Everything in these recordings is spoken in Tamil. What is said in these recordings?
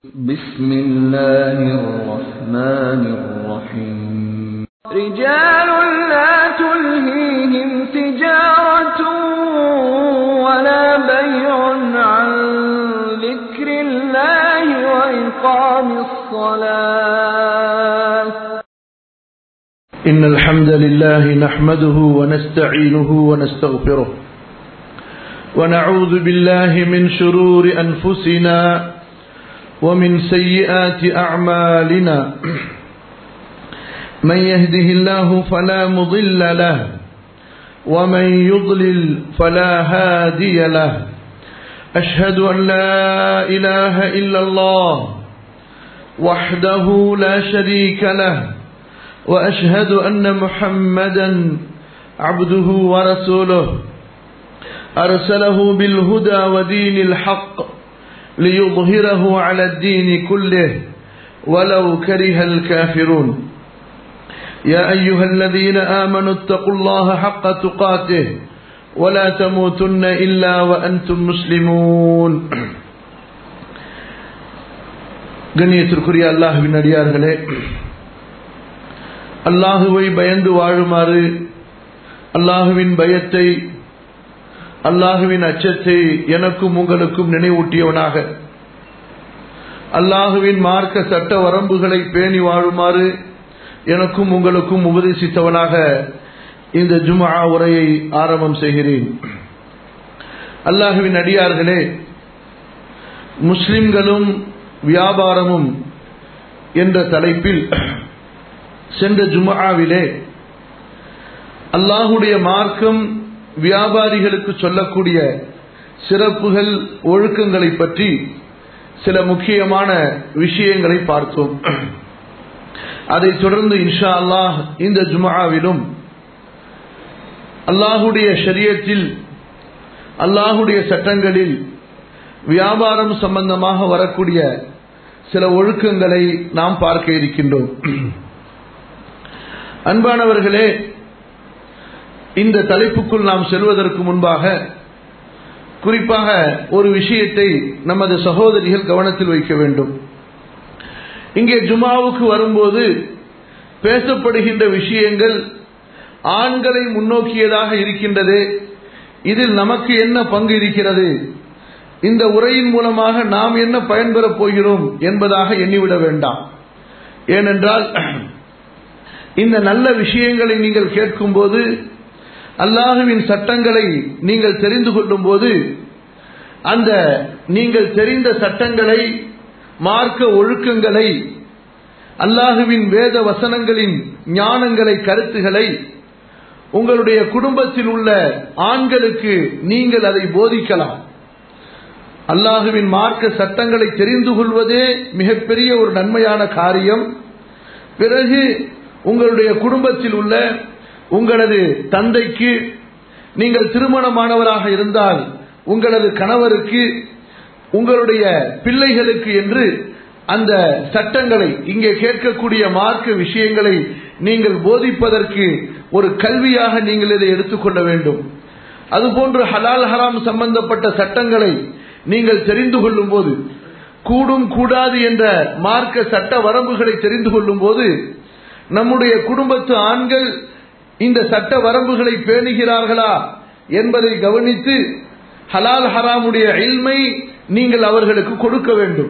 بسم الله الرحمن الرحيم رجال لا تلهيهم تجارة ولا بيع عن ذكر الله وإقام الصلاة إن الحمد لله نحمده ونستعينه ونستغفره ونعوذ بالله من شرور أنفسنا ومن سيئات أعمالنا من يهده الله فلا مضل له ومن يضلل فلا هادي له أشهد أن لا إله إلا الله وحده لا شريك له وأشهد أن محمدا عبده ورسوله أرسله بالهدى ودين الحق ليظهره على الدين كله ولو كره الكافرون يا أيها الذين آمنوا اتقوا الله حق تقاته ولا تموتن إلا وأنتم مسلمون கண்ணியத்திற்குரிய அல்லாஹுவின் அடியார்களே அல்லாஹுவை பயந்து வாழுமாறு அல்லாஹுவின் பயத்தை அல்லாஹுவின் அச்சத்தை எனக்கும் உங்களுக்கும் நினைவூட்டியவனாக அல்லாஹுவின் மார்க்க சட்ட வரம்புகளை பேணி வாழுமாறு எனக்கும் உங்களுக்கும் உபதேசித்தவனாக இந்த ஜுமா உரையை ஆரம்பம் செய்கிறேன் அல்லாஹுவின் அடியார்களே முஸ்லிம்களும் வியாபாரமும் என்ற தலைப்பில் சென்ற ஜுமாவிலே அல்லாஹுடைய மார்க்கம் வியாபாரிகளுக்கு சொல்லக்கூடிய சிறப்புகள் ஒழுக்கங்களை பற்றி சில முக்கியமான விஷயங்களை பார்த்தோம் அதைத் தொடர்ந்து இன்ஷா அல்லாஹ் இந்த ஜுமாவிலும் அல்லாஹுடைய ஷரியத்தில் அல்லாஹுடைய சட்டங்களில் வியாபாரம் சம்பந்தமாக வரக்கூடிய சில ஒழுக்கங்களை நாம் பார்க்க இருக்கின்றோம் அன்பானவர்களே இந்த தலைப்புக்குள் நாம் செல்வதற்கு முன்பாக குறிப்பாக ஒரு விஷயத்தை நமது சகோதரிகள் கவனத்தில் வைக்க வேண்டும் இங்கே ஜுமாவுக்கு வரும்போது பேசப்படுகின்ற விஷயங்கள் ஆண்களை முன்னோக்கியதாக இருக்கின்றது இதில் நமக்கு என்ன பங்கு இருக்கிறது இந்த உரையின் மூலமாக நாம் என்ன பயன்பெறப் போகிறோம் என்பதாக எண்ணிவிட வேண்டாம் ஏனென்றால் இந்த நல்ல விஷயங்களை நீங்கள் கேட்கும்போது அல்லாஹுவின் சட்டங்களை நீங்கள் தெரிந்து கொள்ளும் போது அந்த நீங்கள் தெரிந்த சட்டங்களை மார்க்க ஒழுக்கங்களை அல்லாஹுவின் வேத வசனங்களின் ஞானங்களை கருத்துகளை உங்களுடைய குடும்பத்தில் உள்ள ஆண்களுக்கு நீங்கள் அதை போதிக்கலாம் அல்லாஹுவின் மார்க்க சட்டங்களை தெரிந்து கொள்வதே மிகப்பெரிய ஒரு நன்மையான காரியம் பிறகு உங்களுடைய குடும்பத்தில் உள்ள உங்களது தந்தைக்கு நீங்கள் திருமணமானவராக இருந்தால் உங்களது கணவருக்கு உங்களுடைய பிள்ளைகளுக்கு என்று அந்த சட்டங்களை இங்கே கேட்கக்கூடிய மார்க்க விஷயங்களை நீங்கள் போதிப்பதற்கு ஒரு கல்வியாக நீங்கள் இதை எடுத்துக்கொள்ள வேண்டும் அதுபோன்று ஹலால் ஹராம் சம்பந்தப்பட்ட சட்டங்களை நீங்கள் தெரிந்து கொள்ளும் போது கூடும் கூடாது என்ற மார்க்க சட்ட வரம்புகளை தெரிந்து கொள்ளும் போது நம்முடைய குடும்பத்து ஆண்கள் இந்த சட்ட வரம்புகளை பேணுகிறார்களா என்பதை கவனித்து ஹலால் ஹராமுடைய இல்மை நீங்கள் அவர்களுக்கு கொடுக்க வேண்டும்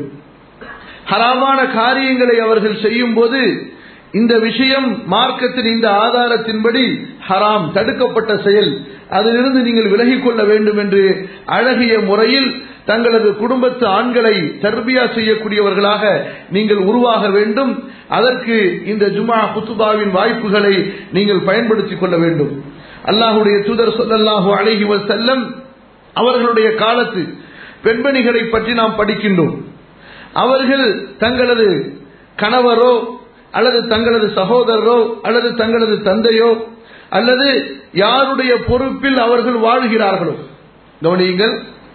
ஹராமான காரியங்களை அவர்கள் செய்யும் போது இந்த விஷயம் மார்க்கத்தின் இந்த ஆதாரத்தின்படி ஹராம் தடுக்கப்பட்ட செயல் அதிலிருந்து நீங்கள் விலகிக் கொள்ள வேண்டும் என்று அழகிய முறையில் தங்களது குடும்பத்து ஆண்களை தர்பியா செய்யக்கூடியவர்களாக நீங்கள் உருவாக வேண்டும் அதற்கு இந்த ஜுமா குத்துபாவின் வாய்ப்புகளை நீங்கள் பயன்படுத்திக் கொள்ள வேண்டும் அல்லாஹுடைய தூதர் சொல்லல்லாஹு அழகி செல்லம் அவர்களுடைய காலத்து பெண்மணிகளை பற்றி நாம் படிக்கின்றோம் அவர்கள் தங்களது கணவரோ அல்லது தங்களது சகோதரரோ அல்லது தங்களது தந்தையோ அல்லது யாருடைய பொறுப்பில் அவர்கள் வாழ்கிறார்களோ கவனியுங்கள்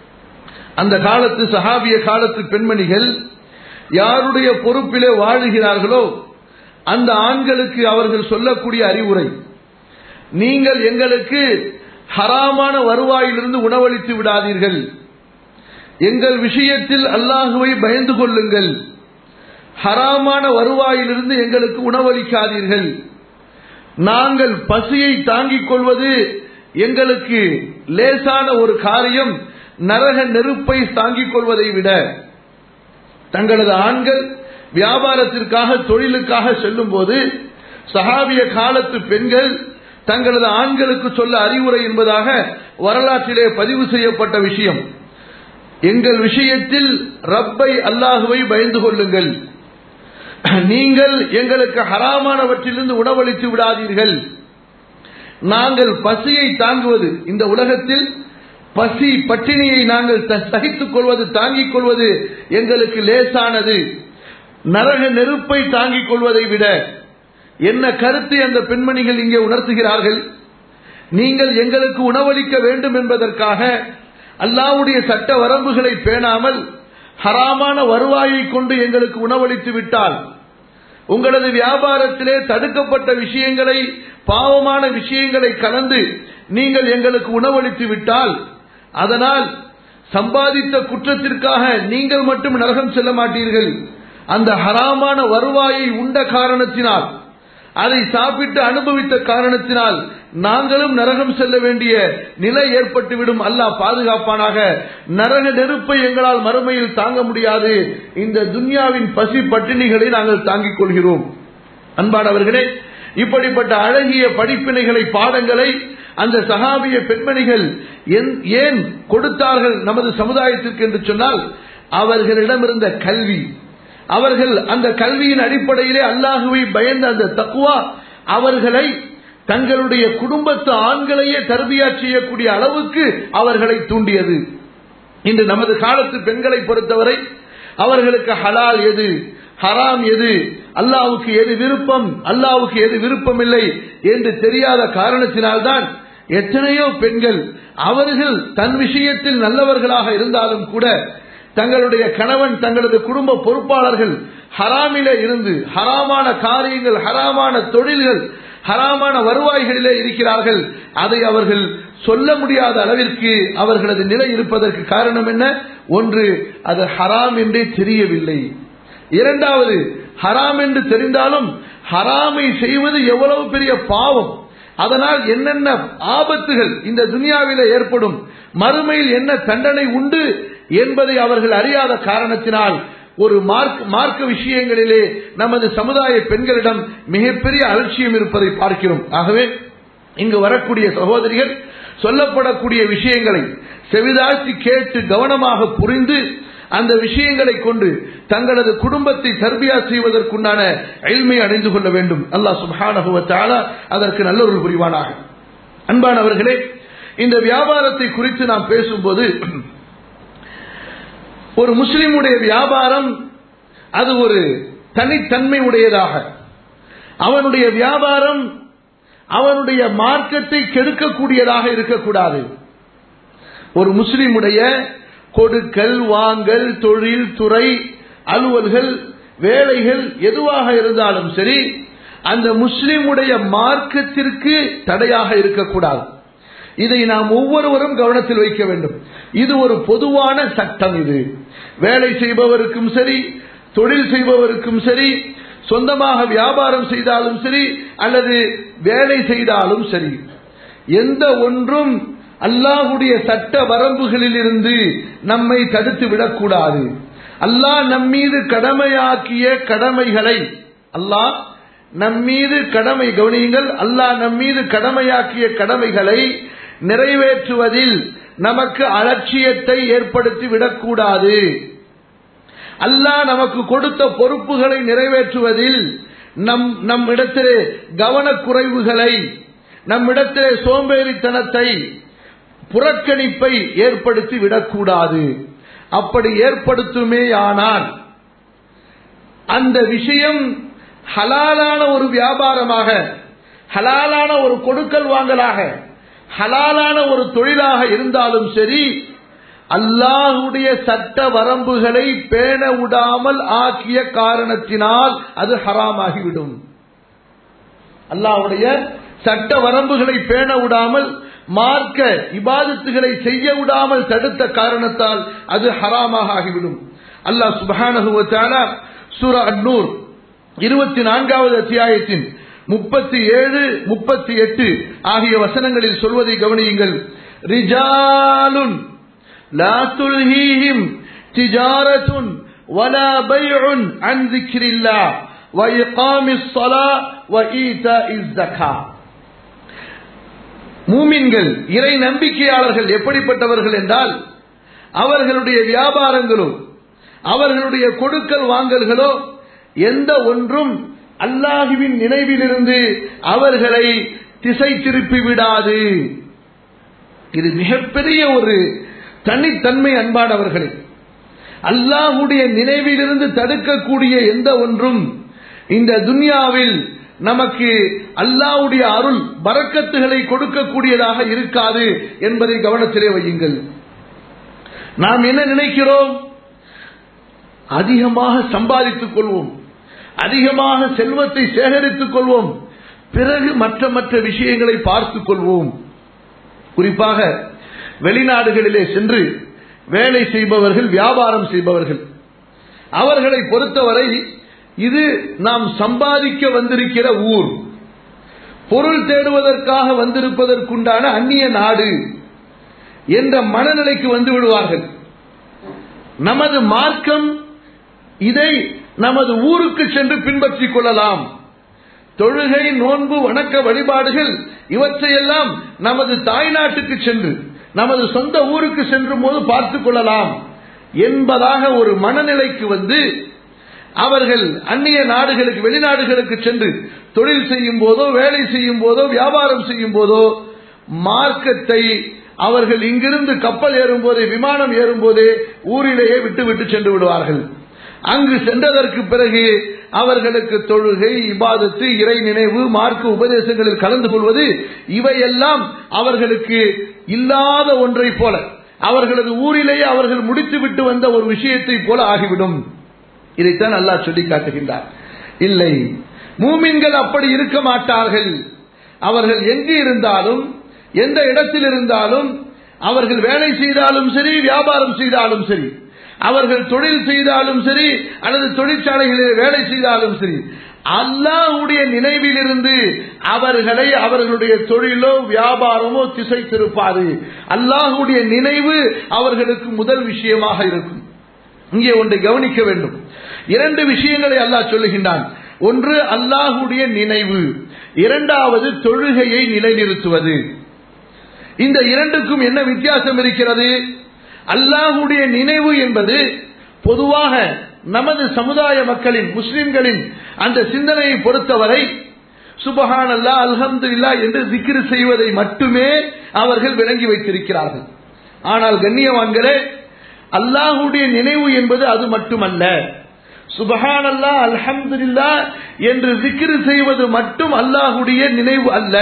அந்த காலத்து சஹாபிய காலத்து பெண்மணிகள் யாருடைய பொறுப்பிலே வாழுகிறார்களோ அந்த ஆண்களுக்கு அவர்கள் சொல்லக்கூடிய அறிவுரை நீங்கள் எங்களுக்கு ஹராமான வருவாயிலிருந்து உணவளித்து விடாதீர்கள் எங்கள் விஷயத்தில் அல்லாஹுவை பயந்து கொள்ளுங்கள் ஹராமான வருவாயிலிருந்து எங்களுக்கு உணவளிக்காதீர்கள் நாங்கள் பசியை தாங்கிக் கொள்வது எங்களுக்கு லேசான ஒரு காரியம் நரக நெருப்பை தாங்கிக் கொள்வதை விட தங்களது ஆண்கள் வியாபாரத்திற்காக தொழிலுக்காக செல்லும் போது சஹாபிய காலத்து பெண்கள் தங்களது ஆண்களுக்கு சொல்ல அறிவுரை என்பதாக வரலாற்றிலே பதிவு செய்யப்பட்ட விஷயம் எங்கள் விஷயத்தில் ரப்பை அல்லாஹுவை பயந்து கொள்ளுங்கள் நீங்கள் எங்களுக்கு ஹராமானவற்றிலிருந்து உணவளித்து விடாதீர்கள் நாங்கள் பசியை தாங்குவது இந்த உலகத்தில் பசி பட்டினியை நாங்கள் சகித்துக் கொள்வது தாங்கிக் கொள்வது எங்களுக்கு லேசானது நரக நெருப்பை தாங்கிக் கொள்வதை விட என்ன கருத்தை அந்த பெண்மணிகள் இங்கே உணர்த்துகிறார்கள் நீங்கள் எங்களுக்கு உணவளிக்க வேண்டும் என்பதற்காக அல்லாவுடைய சட்ட வரம்புகளை பேணாமல் ஹராமான வருவாயை கொண்டு எங்களுக்கு உணவளித்து விட்டால் உங்களது வியாபாரத்திலே தடுக்கப்பட்ட விஷயங்களை பாவமான விஷயங்களை கலந்து நீங்கள் எங்களுக்கு உணவளித்து விட்டால் அதனால் சம்பாதித்த குற்றத்திற்காக நீங்கள் மட்டும் நரகம் செல்ல மாட்டீர்கள் அந்த ஹராமான வருவாயை உண்ட காரணத்தினால் அதை சாப்பிட்டு அனுபவித்த காரணத்தினால் நாங்களும் நரகம் செல்ல வேண்டிய நிலை ஏற்பட்டுவிடும் அல்லாஹ் பாதுகாப்பானாக நரக நெருப்பை எங்களால் மறுமையில் தாங்க முடியாது இந்த துன்யாவின் பசி பட்டினிகளை நாங்கள் தாங்கிக் கொள்கிறோம் அன்பானவர்களே இப்படிப்பட்ட அழகிய படிப்பினைகளை பாடங்களை அந்த சகாபிய பெண்மணிகள் ஏன் கொடுத்தார்கள் நமது சமுதாயத்திற்கு என்று சொன்னால் அவர்களிடமிருந்த கல்வி அவர்கள் அந்த கல்வியின் அடிப்படையிலே அல்லாஹுவை பயந்த அந்த தக்குவா அவர்களை தங்களுடைய குடும்பத்து ஆண்களையே தர்பியா செய்யக்கூடிய அளவுக்கு அவர்களை தூண்டியது இன்று நமது காலத்து பெண்களை பொறுத்தவரை அவர்களுக்கு ஹலால் எது ஹராம் எது அல்லாவுக்கு எது விருப்பம் அல்லாவுக்கு எது விருப்பம் இல்லை என்று தெரியாத காரணத்தினால்தான் எத்தனையோ பெண்கள் அவர்கள் தன் விஷயத்தில் நல்லவர்களாக இருந்தாலும் கூட தங்களுடைய கணவன் தங்களது குடும்ப பொறுப்பாளர்கள் ஹராமிலே இருந்து ஹராமான காரியங்கள் ஹராமான தொழில்கள் ஹராமான வருவாய்களிலே இருக்கிறார்கள் அதை அவர்கள் சொல்ல முடியாத அளவிற்கு அவர்களது நிலை இருப்பதற்கு காரணம் என்ன ஒன்று அது ஹராம் என்றே தெரியவில்லை இரண்டாவது ஹராம் என்று தெரிந்தாலும் ஹராமை செய்வது எவ்வளவு பெரிய பாவம் அதனால் என்னென்ன ஆபத்துகள் இந்த துனியாவில ஏற்படும் மறுமையில் என்ன தண்டனை உண்டு என்பதை அவர்கள் அறியாத காரணத்தினால் ஒரு மார்க் மார்க்க விஷயங்களிலே நமது சமுதாய பெண்களிடம் மிகப்பெரிய அலட்சியம் இருப்பதை பார்க்கிறோம் ஆகவே இங்கு வரக்கூடிய சகோதரிகள் சொல்லப்படக்கூடிய விஷயங்களை செவிதாழ்த்தி கேட்டு கவனமாக புரிந்து அந்த விஷயங்களை கொண்டு தங்களது குடும்பத்தை தர்பியா செய்வதற்குண்டான எல்மை அடைந்து கொள்ள வேண்டும் அல்லாஹ் சுபானகுவத்தால அதற்கு நல்லொருள் புரிவானாக அன்பானவர்களே இந்த வியாபாரத்தை குறித்து நாம் பேசும்போது ஒரு முஸ்லிமுடைய வியாபாரம் அது ஒரு தனித்தன்மை உடையதாக அவனுடைய வியாபாரம் அவனுடைய மார்க்கத்தை கெடுக்கக்கூடியதாக இருக்கக்கூடாது ஒரு முஸ்லிமுடைய கொடுக்கல் வாங்கல் தொழில் துறை அலுவல்கள் வேலைகள் எதுவாக இருந்தாலும் சரி அந்த முஸ்லிமுடைய மார்க்கத்திற்கு தடையாக இருக்கக்கூடாது இதை நாம் ஒவ்வொருவரும் கவனத்தில் வைக்க வேண்டும் இது ஒரு பொதுவான சட்டம் இது வேலை செய்பவருக்கும் சரி தொழில் செய்பவருக்கும் சரி சொந்தமாக வியாபாரம் செய்தாலும் சரி அல்லது வேலை செய்தாலும் சரி எந்த ஒன்றும் அல்லாஹுடைய சட்ட வரம்புகளில் இருந்து நம்மை தடுத்து விடக்கூடாது அல்லாஹ் நம்மீது கடமையாக்கிய கடமைகளை அல்லாஹ் நம்மீது கடமை கவனியுங்கள் அல்லாஹ் நம்மீது கடமையாக்கிய கடமைகளை நிறைவேற்றுவதில் நமக்கு அலட்சியத்தை ஏற்படுத்தி விடக்கூடாது அல்லாஹ் நமக்கு கொடுத்த பொறுப்புகளை நிறைவேற்றுவதில் நம் நம் இடத்திலே கவனக்குறைவுகளை நம்மிடத்திலே சோம்பேறித்தனத்தை புறக்கணிப்பை ஏற்படுத்தி விடக்கூடாது அப்படி ஏற்படுத்துமேயானால் அந்த விஷயம் ஹலாலான ஒரு வியாபாரமாக ஹலாலான ஒரு கொடுக்கல் வாங்கலாக ஹலாலான ஒரு தொழிலாக இருந்தாலும் சரி அல்லாஹுடைய சட்ட வரம்புகளை பேண விடாமல் ஆக்கிய காரணத்தினால் அது ஹராமாகிவிடும் அல்லாஹுடைய சட்ட வரம்புகளை பேண விடாமல் மார்க்க இபாதத்துகளை செய்ய விடாமல் தடுத்த காரணத்தால் அது ஹராமாக ஆகிவிடும் அல்லாஹ் சுபஹானஹுவத்தால சூரா அன்னூர் இருபத்தி நான்காவது அத்தியாயத்தின் முப்பத்தி ஏழு முப்பத்தி எட்டு ஆகிய வசனங்களில் சொல்வதை கவனியுங்கள் ரிஜாலுன் லா துல்ஹீஹிம் திஜாரத்துன் ولا بيع عن ذكر الله وإقام الصلاة وإيتاء الزكاة மூமின்கள் இறை நம்பிக்கையாளர்கள் எப்படிப்பட்டவர்கள் என்றால் அவர்களுடைய வியாபாரங்களோ அவர்களுடைய கொடுக்கல் வாங்கல்களோ எந்த ஒன்றும் அல்லாஹுவின் நினைவிலிருந்து அவர்களை திசை திருப்பி விடாது இது மிகப்பெரிய ஒரு தனித்தன்மை அன்பானவர்களே அல்லாஹுடைய நினைவிலிருந்து தடுக்கக்கூடிய எந்த ஒன்றும் இந்த துன்யாவில் நமக்கு அல்லாஹ்வுடைய அருள் பறக்கத்துகளை கொடுக்கக்கூடியதாக இருக்காது என்பதை கவனத்திலே வையுங்கள் நாம் என்ன நினைக்கிறோம் அதிகமாக சம்பாதித்துக் கொள்வோம் அதிகமாக செல்வத்தை சேகரித்துக் கொள்வோம் பிறகு மற்ற மற்ற விஷயங்களை பார்த்துக் கொள்வோம் குறிப்பாக வெளிநாடுகளிலே சென்று வேலை செய்பவர்கள் வியாபாரம் செய்பவர்கள் அவர்களை பொறுத்தவரை இது நாம் சம்பாதிக்க வந்திருக்கிற ஊர் பொருள் தேடுவதற்காக வந்திருப்பதற்குண்டான அந்நிய நாடு என்ற மனநிலைக்கு வந்து விடுவார்கள் நமது மார்க்கம் இதை நமது ஊருக்கு சென்று பின்பற்றிக் கொள்ளலாம் தொழுகை நோன்பு வணக்க வழிபாடுகள் இவற்றையெல்லாம் நமது தாய்நாட்டுக்கு சென்று நமது சொந்த ஊருக்கு சென்ற போது பார்த்துக் கொள்ளலாம் என்பதாக ஒரு மனநிலைக்கு வந்து அவர்கள் அந்நிய நாடுகளுக்கு வெளிநாடுகளுக்கு சென்று தொழில் செய்யும் போதோ வேலை செய்யும் போதோ வியாபாரம் செய்யும் போதோ மார்க்கத்தை அவர்கள் இங்கிருந்து கப்பல் ஏறும் போதே விமானம் ஏறும் போதே ஊரிலேயே விட்டு விட்டு சென்று விடுவார்கள் அங்கு சென்றதற்கு பிறகு அவர்களுக்கு தொழுகை இபாதத்து இறை நினைவு மார்க்க உபதேசங்களில் கலந்து கொள்வது இவையெல்லாம் அவர்களுக்கு இல்லாத ஒன்றை போல அவர்களது ஊரிலேயே அவர்கள் முடித்துவிட்டு வந்த ஒரு விஷயத்தை போல ஆகிவிடும் இதைத்தான் அல்லாஹ் சொல்லி காட்டுகின்றார் இல்லை மூமின்கள் அப்படி இருக்க மாட்டார்கள் அவர்கள் எங்கு இருந்தாலும் எந்த இடத்தில் இருந்தாலும் அவர்கள் வேலை செய்தாலும் சரி வியாபாரம் செய்தாலும் சரி அவர்கள் தொழில் செய்தாலும் சரி அல்லது தொழிற்சாலைகளில் வேலை செய்தாலும் சரி அல்லாஹுடைய நினைவிலிருந்து அவர்களை அவர்களுடைய தொழிலோ வியாபாரமோ திசை திருப்பாது அல்லாஹுடைய நினைவு அவர்களுக்கு முதல் விஷயமாக இருக்கும் இங்கே ஒன்றை கவனிக்க வேண்டும் இரண்டு விஷயங்களை அல்லாஹ் சொல்லுகின்றான் ஒன்று அல்லாஹுடைய நினைவு இரண்டாவது தொழுகையை நிலைநிறுத்துவது இந்த இரண்டுக்கும் என்ன வித்தியாசம் இருக்கிறது அல்லாஹுடைய நினைவு என்பது பொதுவாக நமது சமுதாய மக்களின் முஸ்லிம்களின் அந்த சிந்தனையை பொறுத்தவரை சுபஹான் அல்லா அல்ஹம்து இல்லா என்று திக்ரு செய்வதை மட்டுமே அவர்கள் விளங்கி வைத்திருக்கிறார்கள் ஆனால் கண்ணியவான்களே அல்லாஹுடைய நினைவு என்பது அது மட்டுமல்ல சுபஹான் அல்லா அல்ஹம்துல்லா என்று திக்ரு செய்வது மட்டும் அல்லாஹுடைய நினைவு அல்ல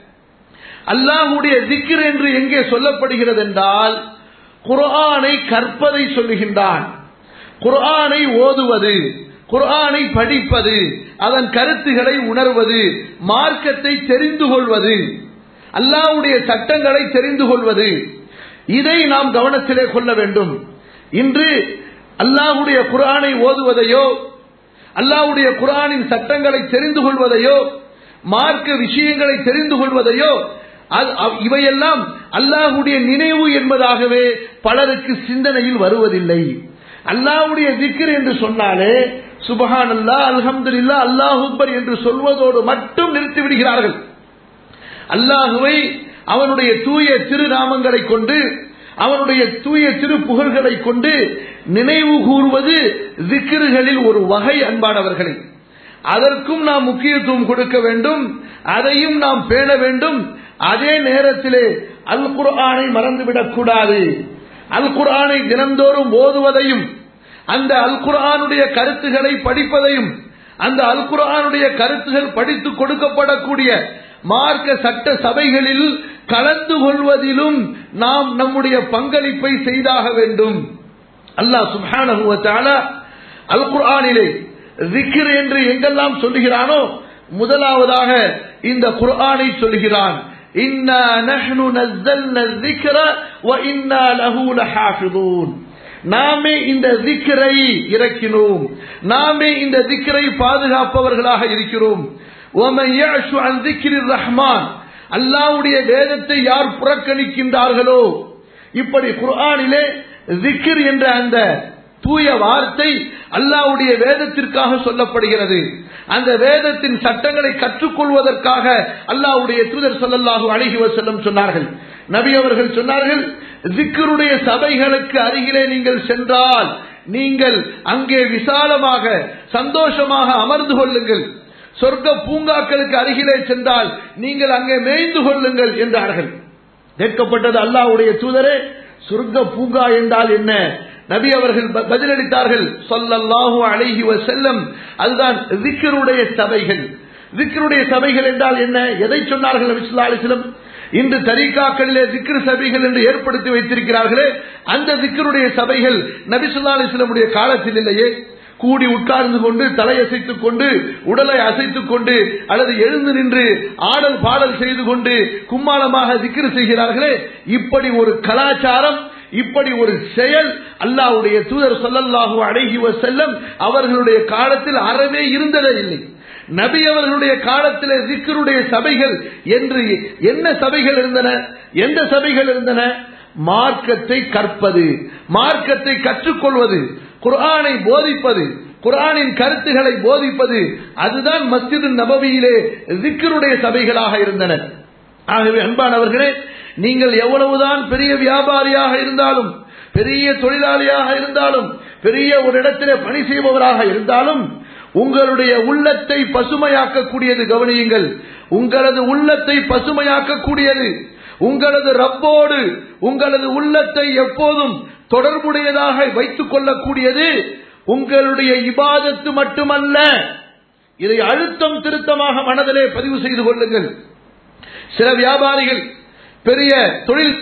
அல்லாஹுடைய திக்ர் என்று எங்கே சொல்லப்படுகிறது என்றால் குர்ஆனை கற்பதை சொல்லுகின்றான் குர்ஆனை ஓதுவது குர்ஆனை படிப்பது அதன் கருத்துக்களை உணர்வது மார்க்கத்தை தெரிந்து கொள்வது அல்லாஹ்வுடைய சட்டங்களை தெரிந்து கொள்வது இதை நாம் கவனத்திலே கொள்ள வேண்டும் இன்று அல்லாஹ்வுடைய குர்ஆனை ஓதுவதையோ அல்லாஹ்வுடைய குர்ஆனின் சட்டங்களை தெரிந்து கொள்வதையோ மார்க்க விஷயங்களை தெரிந்து கொள்வதையோ இவையெல்லாம் அல்லாஹுடைய நினைவு என்பதாகவே பலருக்கு சிந்தனையில் வருவதில்லை அல்லாஹுடைய திக்ர் என்று சொன்னாலே சுபஹான் அல்லா அல்ஹம்து இல்லா அல்லாஹுபர் என்று சொல்வதோடு மட்டும் நிறுத்தி விடுகிறார்கள் அல்லாஹுவை அவனுடைய தூய திருநாமங்களை கொண்டு அவனுடைய தூய திரு புகழ்களை கொண்டு நினைவு கூறுவது திக்ருகளில் ஒரு வகை அன்பானவர்களை அதற்கும் நாம் முக்கியத்துவம் கொடுக்க வேண்டும் அதையும் நாம் பேண வேண்டும் அதே நேரத்திலே அல் குர்ஆனை மறந்துவிடக் கூடாது அல் குர்ஆனை தினந்தோறும் ஓதுவதையும் அந்த அல் குர்ஆனுடைய கருத்துக்களை படிப்பதையும் அந்த அல் குர்ஆனுடைய கருத்துகள் படித்து கொடுக்கப்படக்கூடிய மார்க்க சட்ட சபைகளில் கலந்து கொள்வதிலும் நாம் நம்முடைய பங்களிப்பை செய்தாக வேண்டும் அல்லாஹ் சுப்ஹானஹு வ தஆலா அல் குர்ஆனிலே zikr என்று எங்கெல்லாம் சொல்லுகிறானோ முதலாவதாக இந்த குர்ஆனை சொல்லுகிறான் இன்னா நஹ்னு நஸ்ஸல்னா الذِّكْرَ وَإِنَّا لَهُ لَحَافِظُونَ நாமே இந்த திக்கரை இறக்கினோம் நாமே இந்த திக்கரை பாதுகாப்பவர்களாக இருக்கிறோம் ரஹ்மான் அல்லாவுடைய வேதத்தை யார் புறக்கணிக்கின்றார்களோ இப்படி குர்ஆனிலே திக்ர் என்ற அந்த தூய வார்த்தை அல்லாவுடைய வேதத்திற்காக சொல்லப்படுகிறது அந்த வேதத்தின் சட்டங்களை கற்றுக்கொள்வதற்காக அல்லாவுடைய தூதர் சொல்லல்லாஹு அழகி வசல்லம் சொன்னார்கள் நபி அவர்கள் சொன்னார்கள் திக்கருடைய சபைகளுக்கு அருகிலே நீங்கள் சென்றால் நீங்கள் அங்கே விசாலமாக சந்தோஷமாக அமர்ந்து கொள்ளுங்கள் சொர்க்க பூங்காக்களுக்கு அருகிலே சென்றால் நீங்கள் அங்கே மேய்ந்து கொள்ளுங்கள் என்றார்கள் கேட்கப்பட்டது அல்லாவுடைய தூதரே சொர்க்க பூங்கா என்றால் என்ன நபி அவர்கள் பதிலளித்தார்கள் சொல்லல்லாஹு அழகி செல்லம் அதுதான் விக்கருடைய சபைகள் விக்கருடைய சபைகள் என்றால் என்ன எதை சொன்னார்கள் நபி சொல்லா அலிஸ்லம் இன்று தரிகாக்களிலே திக்ரு சபைகள் என்று ஏற்படுத்தி வைத்திருக்கிறார்களே அந்த திக்கருடைய சபைகள் நபி சொல்லா அலிஸ்லமுடைய காலத்தில் இல்லையே கூடி உட்கார்ந்து கொண்டு தலையசைத்துக் கொண்டு உடலை அசைத்துக் கொண்டு அல்லது எழுந்து நின்று ஆடல் பாடல் செய்து கொண்டு கும்மாளமாக திக்ரு செய்கிறார்களே இப்படி ஒரு கலாச்சாரம் இப்படி ஒரு செயல் அல்லாவுடைய தூதர் சொல்லல்லாஹு அழகி செல்லம் அவர்களுடைய காலத்தில் அறவே இருந்ததே இல்லை நபி அவர்களுடைய காலத்திலே திக்கருடைய சபைகள் என்று என்ன சபைகள் இருந்தன எந்த சபைகள் இருந்தன மார்க்கத்தை கற்பது மார்க்கத்தை கற்றுக்கொள்வது குர்ஆனை போதிப்பது குர்ஆனின் கருத்துக்களை போதிப்பது அதுதான் மஸ்ஜிது நபவியிலே திக்கருடைய சபைகளாக இருந்தன ஆகவே அன்பானவர்களே நீங்கள் எவ்வளவுதான் பெரிய வியாபாரியாக இருந்தாலும் பெரிய தொழிலாளியாக இருந்தாலும் பெரிய ஒரு இடத்திலே பணி செய்பவராக இருந்தாலும் உங்களுடைய உள்ளத்தை பசுமையாக்கக்கூடியது கவனியுங்கள் உங்களது உள்ளத்தை பசுமையாக்கக்கூடியது உங்களது ரப்போடு உங்களது உள்ளத்தை எப்போதும் தொடர்புடையதாக வைத்துக் கொள்ளக்கூடியது உங்களுடைய இபாதத்து மட்டுமல்ல இதை அழுத்தம் திருத்தமாக மனதிலே பதிவு செய்து கொள்ளுங்கள் சில வியாபாரிகள் பெரிய தொழில்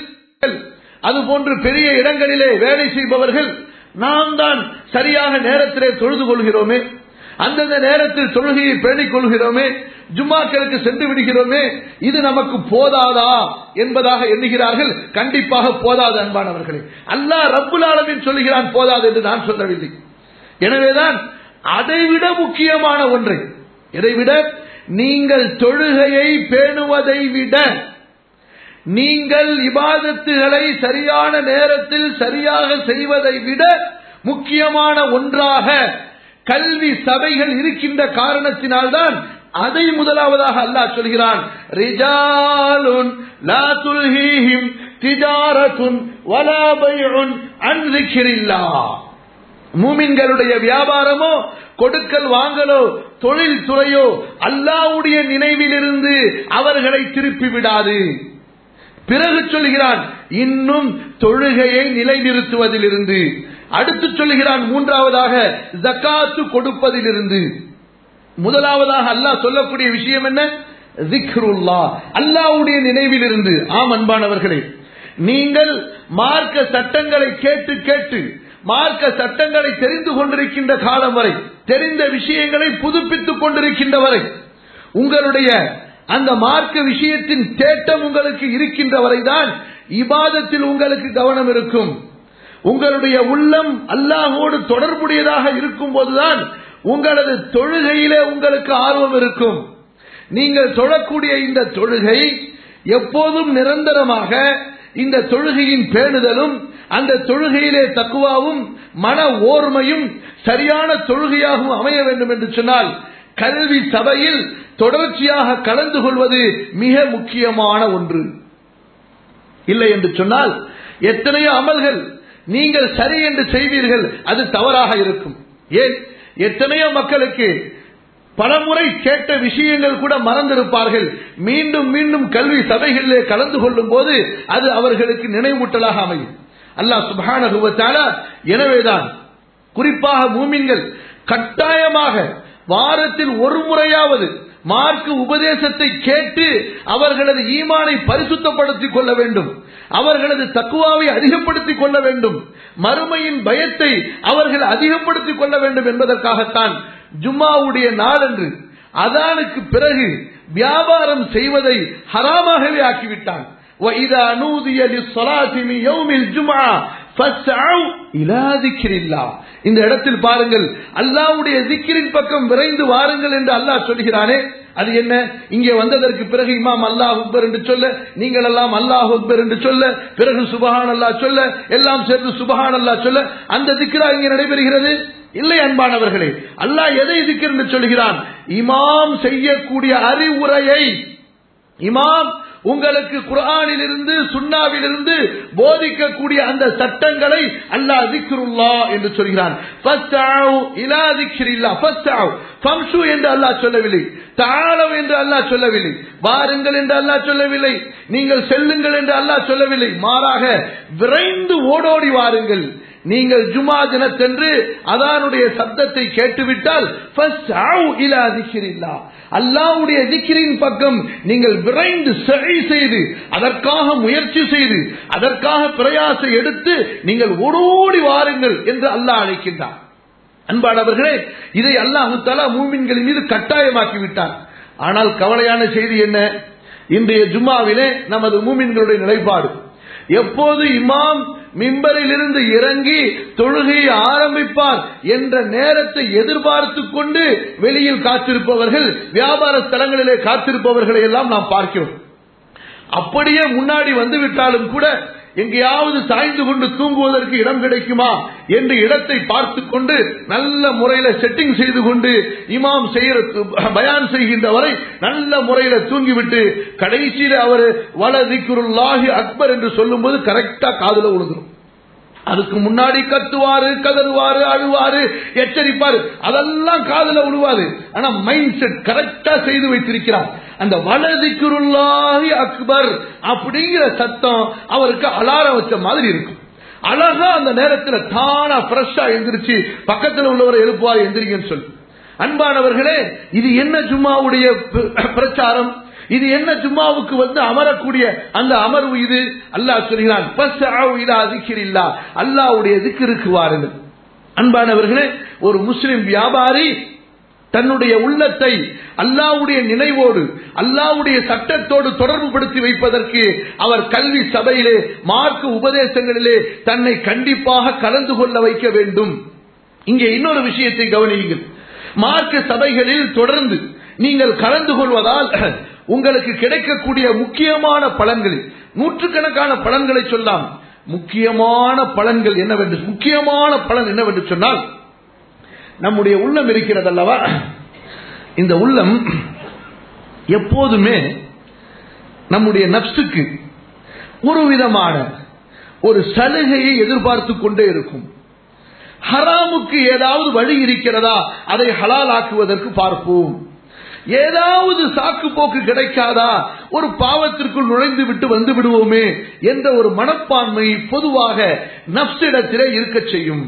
அதுபோன்று பெரிய இடங்களிலே வேலை செய்பவர்கள் நாம் தான் சரியாக நேரத்திலே தொழுது கொள்கிறோமே அந்தந்த நேரத்தில் தொழுகையை பேணிக் கொள்கிறோமே ஜும்மாக்களுக்கு சென்று விடுகிறோமே இது நமக்கு போதாதா என்பதாக எண்ணுகிறார்கள் கண்டிப்பாக போதாது அன்பானவர்களே அல்லாஹ் ரப்புல் ஆலமின் சொல்லுகிறான் போதாது என்று நான் சொல்லவில்லை எனவேதான் அதைவிட முக்கியமான ஒன்றை இதைவிட நீங்கள் தொழுகையை பேணுவதை விட நீங்கள் இபாதத்துகளை சரியான நேரத்தில் சரியாக செய்வதை விட முக்கியமான ஒன்றாக கல்வி சபைகள் இருக்கின்ற காரணத்தினால்தான் அதை முதலாவதாக அல்லாஹ் சொல்கிறான் ரிஜாலுன் லா துல்ஹீஹிம் திஜாரத்துன் வலா பைஉன் அன் ذிக்ரில்லாஹ் மூமின்களுடைய வியாபாரமோ கொடுக்கல் வாங்கலோ தொழில் துறையோ அல்லாவுடைய நினைவிலிருந்து அவர்களை திருப்பி விடாது பிறகு சொல்கிறான் இன்னும் தொழுகையை நிலைநிறுத்துவதிலிருந்து அடுத்து சொல்கிறான் மூன்றாவதாக ஜக்காத்து கொடுப்பதிலிருந்து முதலாவதாக அல்லாஹ் சொல்லக்கூடிய விஷயம் என்ன ஜிக்ருல்லா அல்லாவுடைய நினைவிலிருந்து ஆம் அன்பானவர்களே நீங்கள் மார்க்க சட்டங்களை கேட்டு கேட்டு மார்க்க சட்டங்களை தெரிந்து கொண்டிருக்கின்ற காலம் வரை தெரிந்த விஷயங்களை புதுப்பித்துக் கொண்டிருக்கின்ற வரை உங்களுடைய அந்த மார்க்க விஷயத்தின் தேட்டம் உங்களுக்கு இருக்கின்ற வரைதான் இபாதத்தில் உங்களுக்கு கவனம் இருக்கும் உங்களுடைய உள்ளம் அல்லாஹோடு தொடர்புடையதாக இருக்கும் போதுதான் உங்களது தொழுகையிலே உங்களுக்கு ஆர்வம் இருக்கும் நீங்கள் தொழக்கூடிய இந்த தொழுகை எப்போதும் நிரந்தரமாக இந்த தொழுகையின் பேணுதலும் அந்த தொழுகையிலே தக்குவாவும் மன ஓர்மையும் சரியான தொழுகையாகவும் அமைய வேண்டும் என்று சொன்னால் கல்வி சபையில் தொடர்ச்சியாக கலந்து கொள்வது மிக முக்கியமான ஒன்று இல்லை என்று சொன்னால் எத்தனையோ அமல்கள் நீங்கள் சரி என்று செய்வீர்கள் அது தவறாக இருக்கும் ஏன் எத்தனையோ மக்களுக்கு பலமுறை கேட்ட விஷயங்கள் கூட மறந்திருப்பார்கள் மீண்டும் மீண்டும் கல்வி சபைகளிலே கலந்து கொள்ளும் போது அது அவர்களுக்கு நினைவூட்டலாக அமையும் அல்லாஹ் சுபான எனவேதான் குறிப்பாக மூமின்கள் கட்டாயமாக வாரத்தில் ஒரு முறையாவது மார்க்க உபதேசத்தை கேட்டு அவர்களது ஈமானை பரிசுத்தப்படுத்திக் கொள்ள வேண்டும் அவர்களது தக்குவாவை அதிகப்படுத்திக் கொள்ள வேண்டும் மறுமையின் பயத்தை அவர்கள் அதிகப்படுத்திக் கொள்ள வேண்டும் என்பதற்காகத்தான் ஜும்மாவுடைய நாளன்று அதானுக்கு பிறகு வியாபாரம் செய்வதை ஹராமாகவே ஆக்கிவிட்டான் وإذا نودي للصلاة من يوم الجمعة ஃபஸ்அவ் இலா திக்ரில்லாஹ் இந்த இடத்தில் பாருங்கள் அல்லாஹ்வுடைய திக்ரின் பக்கம் விரைந்து வாருங்கள் என்று அல்லாஹ் சொல்கிறானே அது என்ன இங்கே வந்ததற்கு பிறகு இமாம் அல்லாஹ் அக்பர் என்று சொல்ல நீங்கள் எல்லாம் அல்லாஹ் அக்பர் என்று சொல்ல பிறகு சுபஹான் அல்லாஹ் சொல்ல எல்லாம் சேர்ந்து சுபஹான் அல்லாஹ் சொல்ல அந்த திக்ரா இங்கே நடைபெறுகிறது இல்லை அன்பானவர்களே அல்லாஹ் எதை திக்ர் என்று சொல்கிறான் இமாம் செய்யக்கூடிய அறிவுரையை இமாம் உங்களுக்கு குர்ஆனில் இருந்து சுன்னாவில் இருந்து போதிக்கக்கூடிய அந்த சட்டங்களை அல்லாஹ் திக்ருல்லா என்று சொல்கிறான் ஃபஸ்தஉ இலா திக்ரில்லா ஃபஸ்தஉ ஃபம்ஷு என்று அல்லாஹ் சொல்லவில்லை தாழவ் என்று அல்லாஹ் சொல்லவில்லை வாருங்கள் என்று அல்லாஹ் சொல்லவில்லை நீங்கள் செல்லுங்கள் என்று அல்லாஹ் சொல்லவில்லை மாறாக விரைந்து ஓடோடி வாருங்கள் நீங்கள் ஜுமா தினத்தன்று அதானுடைய சப்தத்தை கேட்டுவிட்டால் ஃபஸ்அவு இலா திக்ரில்லா அல்லாஹ்வுடைய திக்ரின் பக்கம் நீங்கள் விரைந்து சரி செய்து அதற்காக முயற்சி செய்து அதற்காக பிரயாசை எடுத்து நீங்கள் ஓடோடி வாருங்கள் என்று அல்லாஹ் அழைக்கின்றார் அன்பானவர்களே இதை அல்லாஹு தலா மூமின்களின் மீது கட்டாயமாக்கி விட்டார் ஆனால் கவலையான செய்தி என்ன இன்றைய ஜும்மாவிலே நமது மூமின்களுடைய நிலைப்பாடு எப்போது இமாம் மிம்பரில் இருந்து இறங்கி தொழுகையை ஆரம்பிப்பார் என்ற நேரத்தை எதிர்பார்த்து கொண்டு வெளியில் காத்திருப்பவர்கள் வியாபார ஸ்தலங்களிலே காத்திருப்பவர்களை எல்லாம் நாம் பார்க்கிறோம் அப்படியே முன்னாடி வந்து விட்டாலும் கூட எங்கேயாவது சாய்ந்து கொண்டு தூங்குவதற்கு இடம் கிடைக்குமா என்று இடத்தை பார்த்து கொண்டு நல்ல முறையில செட்டிங் செய்து கொண்டு இமாம் செய்கிற பயான் செய்கின்ற வரை நல்ல முறையில தூங்கிவிட்டு கடைசியில அவர் வல திக்குருல்லாஹி அக்பர் என்று சொல்லும்போது கரெக்டா காதுல விழுந்துரும் அதுக்கு முன்னாடி கத்துவாரு கதறுவாரு அழுவாரு எச்சரிப்பாரு அதெல்லாம் காதுல விழுவாரு ஆனா மைண்ட் செட் கரெக்டா செய்து வைத்திருக்கிறார் அந்த வலதிக்குருல்லாஹி அக்பர் அப்படிங்கிற சத்தம் அவருக்கு அலாரம் வச்ச மாதிரி இருக்கும் அழகா அந்த நேரத்துல தானா ஃப்ரெஷ்ஷா எந்திரிச்சு பக்கத்துல உள்ளவரை எழுப்புவார் எந்திரிங்கன்னு சொல்லி அன்பானவர்களே இது என்ன ஜும்மாவுடைய பிரச்சாரம் இது என்ன ஜும்மாவுக்கு வந்து அமரக்கூடிய அந்த அமர்வு இது அல்லாஹ் சொல்கிறான் அல்லாவுடைய திக்கிற்கு வாருங்கள் அன்பானவர்களே ஒரு முஸ்லிம் வியாபாரி தன்னுடைய உள்ளத்தை அல்லாவுடைய நினைவோடு அல்லாவுடைய சட்டத்தோடு தொடர்பு படுத்தி வைப்பதற்கு அவர் கல்வி சபையிலே மார்க்க உபதேசங்களிலே தன்னை கண்டிப்பாக கலந்து கொள்ள வைக்க வேண்டும் இங்கே இன்னொரு விஷயத்தை கவனியுங்கள் மார்க்க சபைகளில் தொடர்ந்து நீங்கள் கலந்து கொள்வதால் உங்களுக்கு கிடைக்கக்கூடிய முக்கியமான பலன்கள் நூற்றுக்கணக்கான பலன்களை சொல்லலாம் முக்கியமான பலன்கள் என்னவென்று முக்கியமான பலன் என்னவென்று சொன்னால் நம்முடைய உள்ளம் இருக்கிறது அல்லவா இந்த உள்ளம் எப்போதுமே நம்முடைய நப்சுக்கு ஒரு விதமான ஒரு சலுகையை எதிர்பார்த்து கொண்டே இருக்கும் ஹராமுக்கு ஏதாவது வழி இருக்கிறதா அதை ஹலால் ஆக்குவதற்கு பார்ப்போம் ஏதாவது சாக்கு போக்கு கிடைக்காதா ஒரு பாவத்திற்குள் நுழைந்து விட்டு வந்து விடுவோமே என்ற ஒரு மனப்பான்மை பொதுவாக நப்சிடத்திலே இருக்க செய்யும்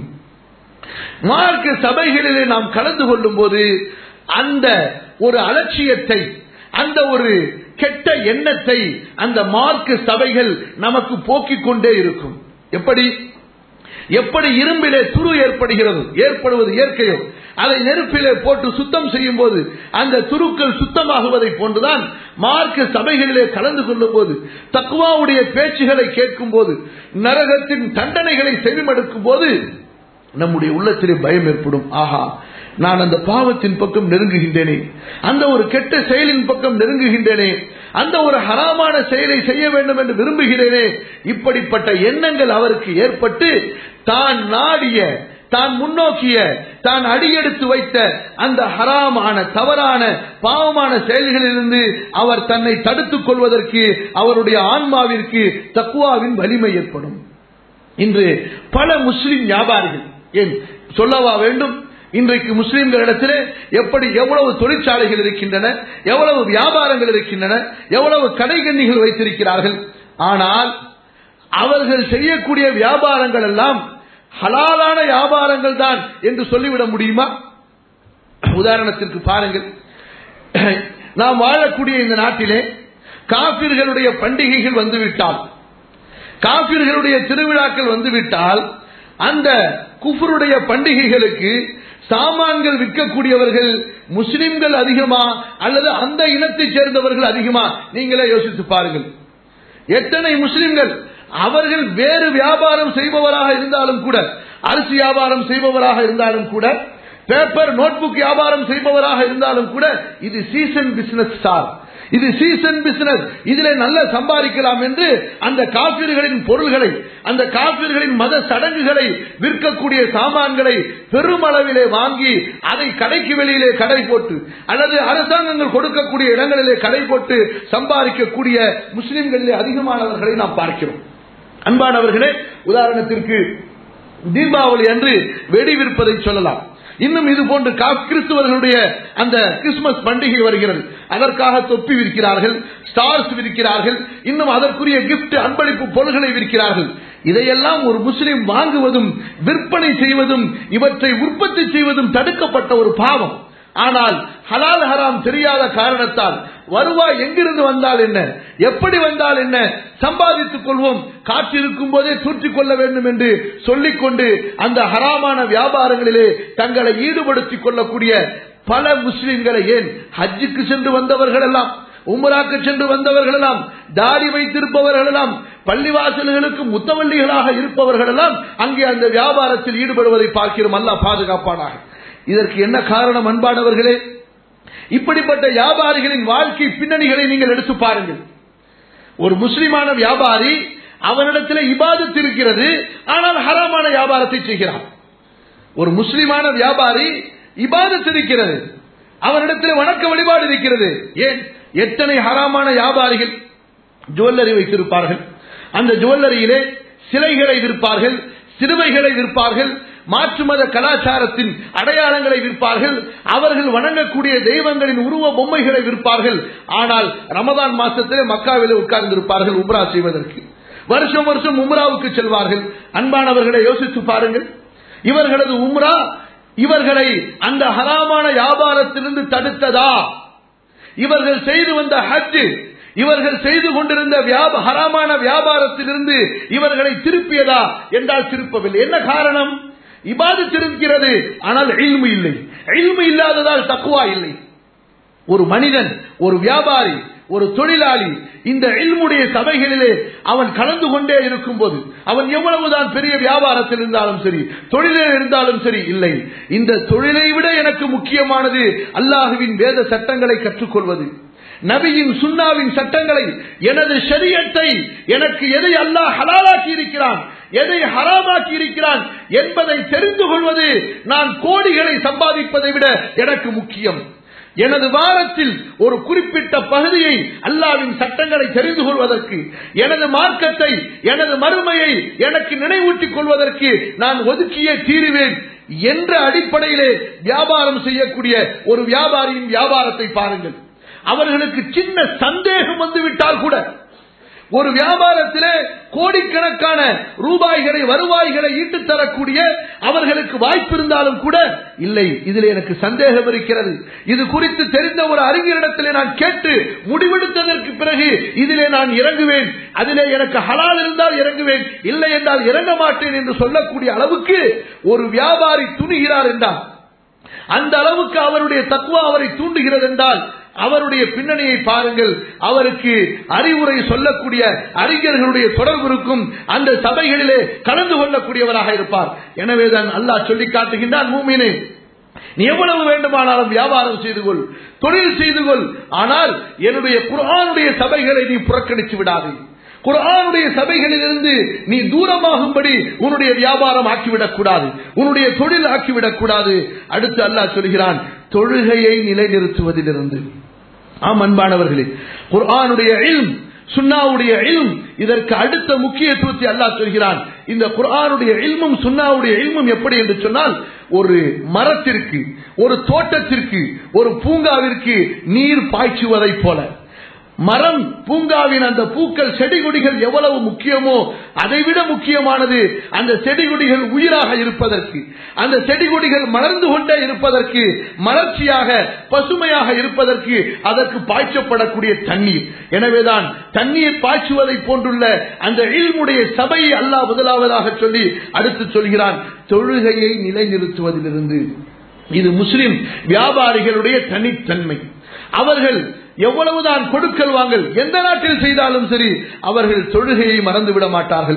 மார்க்க சபைகளிலே நாம் கலந்து கொள்ளும் போது அந்த ஒரு அலட்சியத்தை அந்த ஒரு கெட்ட எண்ணத்தை அந்த மார்க்க சபைகள் நமக்கு போக்கிக் கொண்டே இருக்கும் எப்படி எப்படி இரும்பிலே துரு ஏற்படுகிறது ஏற்படுவது இயற்கையோ அதை நெருப்பிலே போட்டு சுத்தம் செய்யும் போது அந்த துருக்கள் சுத்தமாகுவதை போன்றுதான் மார்க்க சபைகளிலே கலந்து கொள்ளும் போது தக்குவாவுடைய பேச்சுகளை கேட்கும் போது நரகத்தின் தண்டனைகளை செவிமடுக்கும் போது நம்முடைய உள்ளத்திலே பயம் ஏற்படும் ஆஹா நான் அந்த பாவத்தின் பக்கம் நெருங்குகின்றேனே அந்த ஒரு கெட்ட செயலின் பக்கம் நெருங்குகின்றேனே அந்த ஒரு ஹராமான செயலை செய்ய வேண்டும் என்று விரும்புகிறேனே இப்படிப்பட்ட எண்ணங்கள் அவருக்கு ஏற்பட்டு தான் நாடிய தான் முன்னோக்கிய தான் அடியெடுத்து வைத்த அந்த ஹராமான தவறான பாவமான செயல்களிலிருந்து அவர் தன்னை தடுத்துக் கொள்வதற்கு அவருடைய ஆன்மாவிற்கு தக்குவாவின் வலிமை ஏற்படும் இன்று பல முஸ்லிம் வியாபாரிகள் ஏன் சொல்லவா வேண்டும் இன்றைக்கு முஸ்லிம்களிடத்திலே எப்படி எவ்வளவு தொழிற்சாலைகள் இருக்கின்றன எவ்வளவு வியாபாரங்கள் இருக்கின்றன எவ்வளவு கடைகண்ணிகள் வைத்திருக்கிறார்கள் ஆனால் அவர்கள் செய்யக்கூடிய வியாபாரங்கள் எல்லாம் ஹலாலான வியாபாரங்கள் தான் என்று சொல்லிவிட முடியுமா உதாரணத்திற்கு பாருங்கள் நாம் வாழக்கூடிய இந்த நாட்டிலே காபிர்களுடைய பண்டிகைகள் வந்துவிட்டால் காபிர்களுடைய திருவிழாக்கள் வந்துவிட்டால் அந்த குஃபருடைய பண்டிகைகளுக்கு சாமான்கள் விற்கக்கூடியவர்கள் முஸ்லிம்கள் அதிகமா அல்லது அந்த இனத்தைச் சேர்ந்தவர்கள் அதிகமா நீங்களே யோசித்து பாருங்கள் எத்தனை முஸ்லிம்கள் அவர்கள் வேறு வியாபாரம் செய்பவராக இருந்தாலும் கூட அரிசி வியாபாரம் செய்பவராக இருந்தாலும் கூட பேப்பர் நோட்புக் வியாபாரம் செய்பவராக இருந்தாலும் கூட இது சீசன் பிசினஸ் சார் இது சீசன் பிசினஸ் இதிலே நல்ல சம்பாதிக்கலாம் என்று அந்த காப்பீடுகளின் பொருள்களை அந்த காப்பீடுகளின் மத சடங்குகளை விற்கக்கூடிய சாமான்களை பெருமளவிலே வாங்கி அதை கடைக்கு வெளியிலே கடை போட்டு அல்லது அரசாங்கங்கள் கொடுக்கக்கூடிய இடங்களிலே கடை போட்டு சம்பாதிக்கக்கூடிய முஸ்லிம்களிலே அதிகமானவர்களை நாம் பார்க்கிறோம் அன்பானவர்களே உதாரணத்திற்கு தீபாவளி அன்று வெடி விற்பதை சொல்லலாம் இன்னும் இது போன்று கிறிஸ்துவர்களுடைய அந்த கிறிஸ்துமஸ் பண்டிகை வருகிறது அதற்காக தொப்பி விற்கிறார்கள் ஸ்டார்ஸ் விற்கிறார்கள் இன்னும் அதற்குரிய கிஃப்ட் அன்பளிப்பு பொருள்களை விற்கிறார்கள் இதையெல்லாம் ஒரு முஸ்லிம் வாங்குவதும் விற்பனை செய்வதும் இவற்றை உற்பத்தி செய்வதும் தடுக்கப்பட்ட ஒரு பாவம் ஆனால் ஹலால் ஹராம் தெரியாத காரணத்தால் வருவாய் எங்கிருந்து வந்தால் என்ன எப்படி வந்தால் என்ன சம்பாதித்துக் கொள்வோம் காற்றிருக்கும் போதே தூற்றிக் கொள்ள வேண்டும் என்று சொல்லிக்கொண்டு அந்த ஹராமான வியாபாரங்களிலே தங்களை ஈடுபடுத்திக் கொள்ளக்கூடிய பல முஸ்லிம்களை ஏன் ஹஜ்ஜுக்கு சென்று வந்தவர்கள் எல்லாம் உமராக்கு சென்று வந்தவர்கள் எல்லாம் தாடி வைத்திருப்பவர்கள் எல்லாம் பள்ளிவாசல்களுக்கு முத்தவள்ளிகளாக இருப்பவர்கள் எல்லாம் அங்கே அந்த வியாபாரத்தில் ஈடுபடுவதை பார்க்கிறோம் அல்ல பாதுகாப்பானாக இதற்கு என்ன காரணம் அன்பானவர்களே இப்படிப்பட்ட வியாபாரிகளின் வாழ்க்கை பின்னணிகளை நீங்கள் எடுத்து பாருங்கள் ஒரு முஸ்லிமான வியாபாரி அவனிடத்தில் இபாதத்து இருக்கிறது ஆனால் ஹராமான வியாபாரத்தை செய்கிறான் ஒரு முஸ்லிமான வியாபாரி இபாதத்து இருக்கிறது அவனிடத்தில் வணக்க வழிபாடு இருக்கிறது ஏன் எத்தனை ஹராமான வியாபாரிகள் ஜுவல்லரி வைத்திருப்பார்கள் அந்த ஜுவல்லரியிலே சிலைகளை விற்பார்கள் சிறுவைகளை விற்பார்கள் மாற்று மத கலாச்சாரத்தின் அடையாளங்களை விற்பார்கள் அவர்கள் வணங்கக்கூடிய தெய்வங்களின் உருவ பொம்மைகளை விற்பார்கள் ஆனால் ரமதான் மாசத்திலே மக்காவிலே உட்கார்ந்திருப்பார்கள் உம்ரா செய்வதற்கு வருஷம் வருஷம் உம்ராவுக்கு செல்வார்கள் அன்பானவர்களை யோசித்து பாருங்கள் இவர்களது உம்ரா இவர்களை அந்த ஹராமான வியாபாரத்திலிருந்து தடுத்ததா இவர்கள் செய்து வந்த ஹஜ் இவர்கள் செய்து கொண்டிருந்த ஹராமான வியாபாரத்திலிருந்து இவர்களை திருப்பியதா என்றால் திருப்பவில்லை என்ன காரணம் இபாது திருக்கிறது ஆனால் இல்மு இல்லை இல்மு இல்லாததால் தக்குவா இல்லை ஒரு மனிதன் ஒரு வியாபாரி ஒரு தொழிலாளி இந்த இல்முடைய சபைகளிலே அவன் கலந்து கொண்டே இருக்கும் போது அவன் எவ்வளவுதான் பெரிய வியாபாரத்தில் இருந்தாலும் சரி தொழிலில் இருந்தாலும் சரி இல்லை இந்த தொழிலை விட எனக்கு முக்கியமானது அல்லாஹுவின் வேத சட்டங்களை கற்றுக்கொள்வது நபியின் சுண்ணாவின் சட்டங்களை எனது ஷரியத்தை எனக்கு எதை அல்லாஹ் ஹலாலாக்கி இருக்கிறான் எதை ஹராமாக்கி இருக்கிறான் என்பதை தெரிந்து கொள்வது நான் கோடிகளை சம்பாதிப்பதை விட எனக்கு முக்கியம் எனது வாரத்தில் ஒரு குறிப்பிட்ட பகுதியை அல்லாவின் சட்டங்களை தெரிந்து கொள்வதற்கு எனது மார்க்கத்தை எனது மறுமையை எனக்கு நினைவூட்டிக் கொள்வதற்கு நான் ஒதுக்கியே தீருவேன் என்ற அடிப்படையிலே வியாபாரம் செய்யக்கூடிய ஒரு வியாபாரியின் வியாபாரத்தை பாருங்கள் அவர்களுக்கு சின்ன சந்தேகம் வந்துவிட்டால் கூட ஒரு வியாபாரத்திலே கோடிக்கணக்கான ரூபாய்களை வருவாய்களை ஈட்டு தரக்கூடிய அவர்களுக்கு வாய்ப்பு இருந்தாலும் கூட இல்லை இதில் எனக்கு சந்தேகம் இருக்கிறது இது குறித்து தெரிந்த ஒரு அறிஞரிடத்திலே நான் கேட்டு முடிவெடுத்ததற்கு பிறகு இதிலே நான் இறங்குவேன் அதிலே எனக்கு ஹலால் இருந்தால் இறங்குவேன் இல்லை என்றால் இறங்க மாட்டேன் என்று சொல்லக்கூடிய அளவுக்கு ஒரு வியாபாரி துணிகிறார் என்றால் அந்த அளவுக்கு அவருடைய தக்குவா அவரை தூண்டுகிறது என்றால் அவருடைய பின்னணியை பாருங்கள் அவருக்கு அறிவுரை சொல்லக்கூடிய அறிஞர்களுடைய தொடர்பு இருக்கும் அந்த சபைகளிலே கலந்து கொள்ளக்கூடியவராக இருப்பார் எனவேதான் அல்லாஹ் சொல்லி காட்டுகின்றான் மூமினே நீ எவ்வளவு வேண்டுமானாலும் வியாபாரம் செய்து கொள் தொழில் செய்து கொள் ஆனால் என்னுடைய குரானுடைய சபைகளை நீ புறக்கணித்து விடாதே குரானுடைய சபைகளிலிருந்து நீ தூரமாகும்படி உன்னுடைய வியாபாரம் ஆக்கிவிடக் கூடாது உன்னுடைய தொழில் ஆக்கிவிடக் கூடாது அடுத்து அல்லாஹ் சொல்கிறான் தொழுகையை நிலைநிறுத்துவதிலிருந்து ஆம் அன்பானவர்களே குர்ஆனுடைய இல்ம் சுன்னாவுடைய இல்ம் இதற்கு அடுத்த முக்கியத்துவத்தை அல்லாஹ் சொல்கிறான் இந்த குர்ஆனுடைய இல்மும் சுன்னாவுடைய இல்மும் எப்படி என்று சொன்னால் ஒரு மரத்திற்கு ஒரு தோட்டத்திற்கு ஒரு பூங்காவிற்கு நீர் பாய்ச்சுவதைப் போல மரம் பூங்காவின் அந்த பூக்கள் செடி கொடிகள் எவ்வளவு முக்கியமோ அதைவிட முக்கியமானது அந்த செடி கொடிகள் உயிராக இருப்பதற்கு அந்த செடி கொடிகள் மலர்ந்து கொண்டே இருப்பதற்கு மலர்ச்சியாக பசுமையாக இருப்பதற்கு அதற்கு பாய்ச்சப்படக்கூடிய தண்ணீர் எனவேதான் தண்ணீர் பாய்ச்சுவதை போன்றுள்ள அந்த இல்முடைய சபையை அல்லாஹ் முதலாவதாக சொல்லி அடுத்து சொல்கிறான் தொழுகையை நிலைநிறுத்துவதிலிருந்து இது முஸ்லிம் வியாபாரிகளுடைய தனித்தன்மை அவர்கள் எவ்வளவுதான் கொடுக்கல் வாங்கல் எந்த நாட்டில் செய்தாலும் சரி அவர்கள் தொழுகையை மறந்துவிட மாட்டார்கள்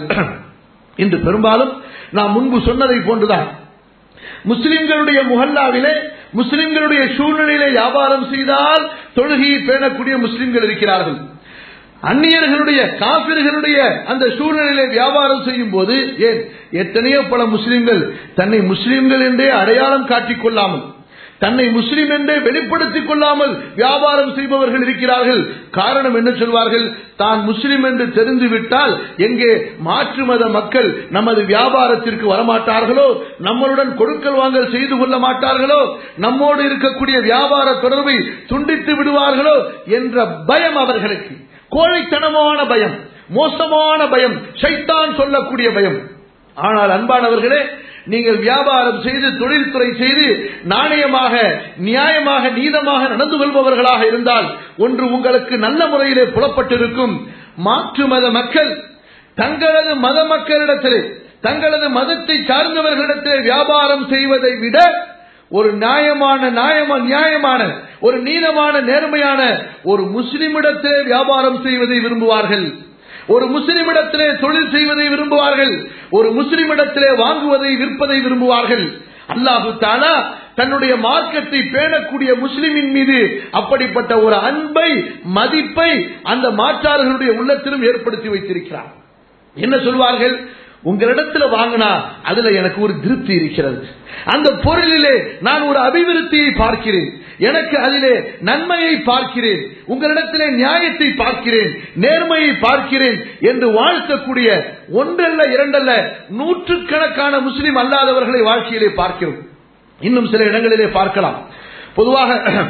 இன்று பெரும்பாலும் நாம் முன்பு சொன்னதை போன்றுதான் முஸ்லிம்களுடைய முகல்லாவிலே முஸ்லிம்களுடைய சூழ்நிலையிலே வியாபாரம் செய்தால் தொழுகையை பேணக்கூடிய முஸ்லிம்கள் இருக்கிறார்கள் அந்நியர்களுடைய காபிர்களுடைய அந்த சூழ்நிலையிலே வியாபாரம் செய்யும் போது ஏன் எத்தனையோ பல முஸ்லிம்கள் தன்னை முஸ்லிம்கள் என்றே அடையாளம் காட்டிக் கொள்ளாமல் தன்னை முஸ்லிம் என்றே வெளிப்படுத்திக் கொள்ளாமல் வியாபாரம் செய்பவர்கள் இருக்கிறார்கள் காரணம் என்ன சொல்வார்கள் தான் முஸ்லிம் என்று தெரிந்து விட்டால் எங்கே மாற்று மத மக்கள் நமது வியாபாரத்திற்கு வரமாட்டார்களோ நம்மளுடன் கொடுக்கல் வாங்கல் செய்து கொள்ள மாட்டார்களோ நம்மோடு இருக்கக்கூடிய வியாபார தொடர்பை துண்டித்து விடுவார்களோ என்ற பயம் அவர்களுக்கு கோழைத்தனமான பயம் மோசமான பயம் சைத்தான் சொல்லக்கூடிய பயம் ஆனால் அன்பானவர்களே நீங்கள் வியாபாரம் செய்து தொழில்துறை செய்து நாணயமாக நியாயமாக நீதமாக நடந்து கொள்பவர்களாக இருந்தால் ஒன்று உங்களுக்கு நல்ல முறையிலே புலப்பட்டிருக்கும் மாற்று மத மக்கள் தங்களது மத மக்களிடத்திலே தங்களது மதத்தை சார்ந்தவர்களிடத்திலே வியாபாரம் செய்வதை விட ஒரு நியாயமான நியாயமா நியாயமான ஒரு நீளமான நேர்மையான ஒரு முஸ்லிமிடத்திலே வியாபாரம் செய்வதை விரும்புவார்கள் ஒரு முஸ்லிமிடத்திலே தொழில் செய்வதை விரும்புவார்கள் ஒரு முஸ்லிமிடத்திலே வாங்குவதை விற்பதை விரும்புவார்கள் அல்லாஹு தாலா தன்னுடைய மார்க்கத்தை பேணக்கூடிய முஸ்லிமின் மீது அப்படிப்பட்ட ஒரு அன்பை மதிப்பை அந்த மாற்றார்களுடைய உள்ளத்திலும் ஏற்படுத்தி வைத்திருக்கிறார் என்ன சொல்வார்கள் உங்களிடத்துல வாங்கினா அதுல எனக்கு ஒரு திருப்தி இருக்கிறது அந்த பொருளிலே நான் ஒரு அபிவிருத்தியை பார்க்கிறேன் எனக்கு அதிலே நன்மையை பார்க்கிறேன் உங்களிடத்திலே நியாயத்தை பார்க்கிறேன் நேர்மையை பார்க்கிறேன் என்று வாழ்த்தக்கூடிய ஒன்றல்ல இரண்டல்ல நூற்றுக்கணக்கான முஸ்லிம் அல்லாதவர்களை வாழ்க்கையிலே பார்க்கிறோம் இன்னும் சில இடங்களிலே பார்க்கலாம் பொதுவாக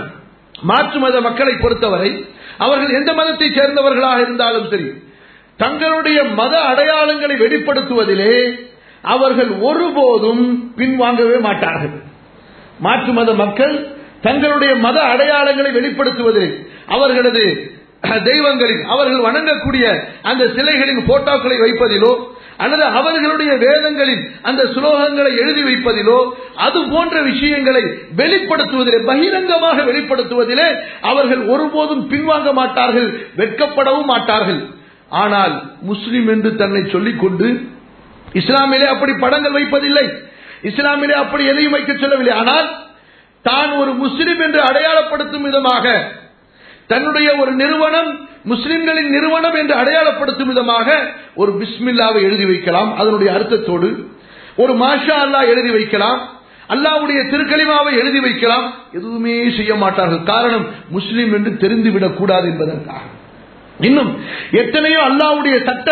மாற்று மத மக்களை பொறுத்தவரை அவர்கள் எந்த மதத்தை சேர்ந்தவர்களாக இருந்தாலும் சரி தங்களுடைய மத அடையாளங்களை வெளிப்படுத்துவதிலே அவர்கள் ஒருபோதும் பின்வாங்கவே மாட்டார்கள் மாற்று மத மக்கள் தங்களுடைய மத அடையாளங்களை வெளிப்படுத்துவதில் அவர்களது தெய்வங்களில் அவர்கள் வணங்கக்கூடிய அந்த சிலைகளின் போட்டோக்களை வைப்பதிலோ அல்லது அவர்களுடைய வேதங்களில் அந்த சுலோகங்களை எழுதி வைப்பதிலோ அது போன்ற விஷயங்களை வெளிப்படுத்துவதிலே பகிரங்கமாக வெளிப்படுத்துவதிலே அவர்கள் ஒருபோதும் பின்வாங்க மாட்டார்கள் வெட்கப்படவும் மாட்டார்கள் ஆனால் முஸ்லிம் என்று தன்னை சொல்லிக் கொண்டு இஸ்லாமிலே அப்படி படங்கள் வைப்பதில்லை இஸ்லாமிலே அப்படி எதையும் வைக்க சொல்லவில்லை ஆனால் தான் ஒரு முஸ்லிம் என்று அடையாளப்படுத்தும் விதமாக தன்னுடைய ஒரு நிறுவனம் முஸ்லிம்களின் நிறுவனம் என்று அடையாளப்படுத்தும் விதமாக ஒரு பிஸ்மில்லாவை எழுதி வைக்கலாம் அதனுடைய அர்த்தத்தோடு ஒரு மாஷா அல்லா எழுதி வைக்கலாம் அல்லாவுடைய திருக்கலிமாவை எழுதி வைக்கலாம் எதுவுமே செய்ய மாட்டார்கள் காரணம் முஸ்லிம் என்று தெரிந்துவிடக் கூடாது என்பதற்காக இன்னும் எத்தனையோ அல்லாவுடைய சட்ட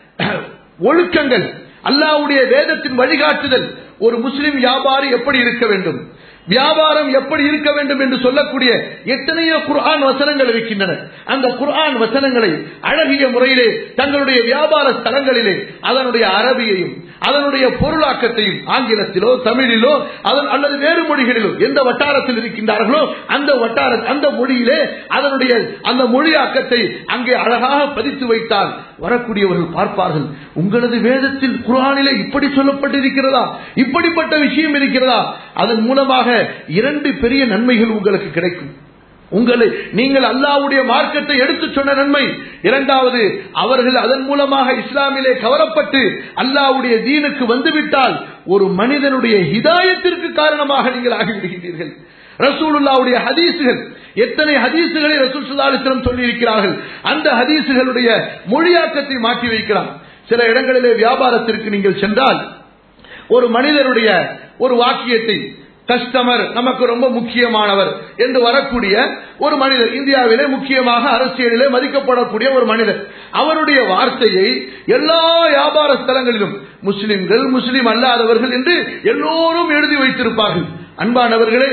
ஒழுக்கங்கள் அல்லாவுடைய வேதத்தின் வழிகாட்டுதல் ஒரு முஸ்லிம் வியாபாரி எப்படி இருக்க வேண்டும் வியாபாரம் எப்படி இருக்க வேண்டும் என்று சொல்லக்கூடிய எத்தனையோ குர்ஆன் வசனங்கள் இருக்கின்றன அந்த குர்ஆன் வசனங்களை அழகிய முறையிலே தங்களுடைய வியாபார ஸ்தலங்களிலே அதனுடைய அரபியையும் அதனுடைய பொருளாக்கத்தையும் ஆங்கிலத்திலோ தமிழிலோ அதன் அல்லது வேறு மொழிகளிலோ எந்த வட்டாரத்தில் இருக்கின்றார்களோ அந்த வட்டார அந்த மொழியிலே அதனுடைய அந்த மொழியாக்கத்தை அங்கே அழகாக பதித்து வைத்தால் வரக்கூடியவர்கள் பார்ப்பார்கள் உங்களது வேதத்தில் குரானிலே இப்படி சொல்லப்பட்டிருக்கிறதா இப்படிப்பட்ட விஷயம் இருக்கிறதா அதன் மூலமாக இரண்டு பெரிய நன்மைகள் உங்களுக்கு கிடைக்கும் உங்களை நீங்கள் அல்லாவுடைய மார்க்கத்தை எடுத்து சொன்ன நன்மை இரண்டாவது அவர்கள் அதன் மூலமாக இஸ்லாமிலே கவரப்பட்டு அல்லாவுடைய தீனுக்கு வந்துவிட்டால் ஒரு மனிதனுடைய ஹிதாயத்திற்கு காரணமாக நீங்கள் ஆகிவிடுகிறீர்கள் ரசூலுல்லாவுடைய ஹதீசுகள் எத்தனை ஹதீசுகளை ரசூல் சுல்லாலிஸ்லம் சொல்லி இருக்கிறார்கள் அந்த ஹதீசுகளுடைய மொழியாக்கத்தை மாற்றி வைக்கலாம் சில இடங்களிலே வியாபாரத்திற்கு நீங்கள் சென்றால் ஒரு மனிதனுடைய ஒரு வாக்கியத்தை கஸ்டமர் நமக்கு ரொம்ப முக்கியமானவர் என்று வரக்கூடிய ஒரு மனிதர் இந்தியாவிலே முக்கியமாக அரசியலிலே மதிக்கப்படக்கூடிய ஒரு மனிதர் அவருடைய வார்த்தையை எல்லா வியாபார ஸ்தலங்களிலும் முஸ்லிம்கள் முஸ்லிம் அல்லாதவர்கள் என்று எல்லோரும் எழுதி வைத்திருப்பார்கள் அன்பானவர்களே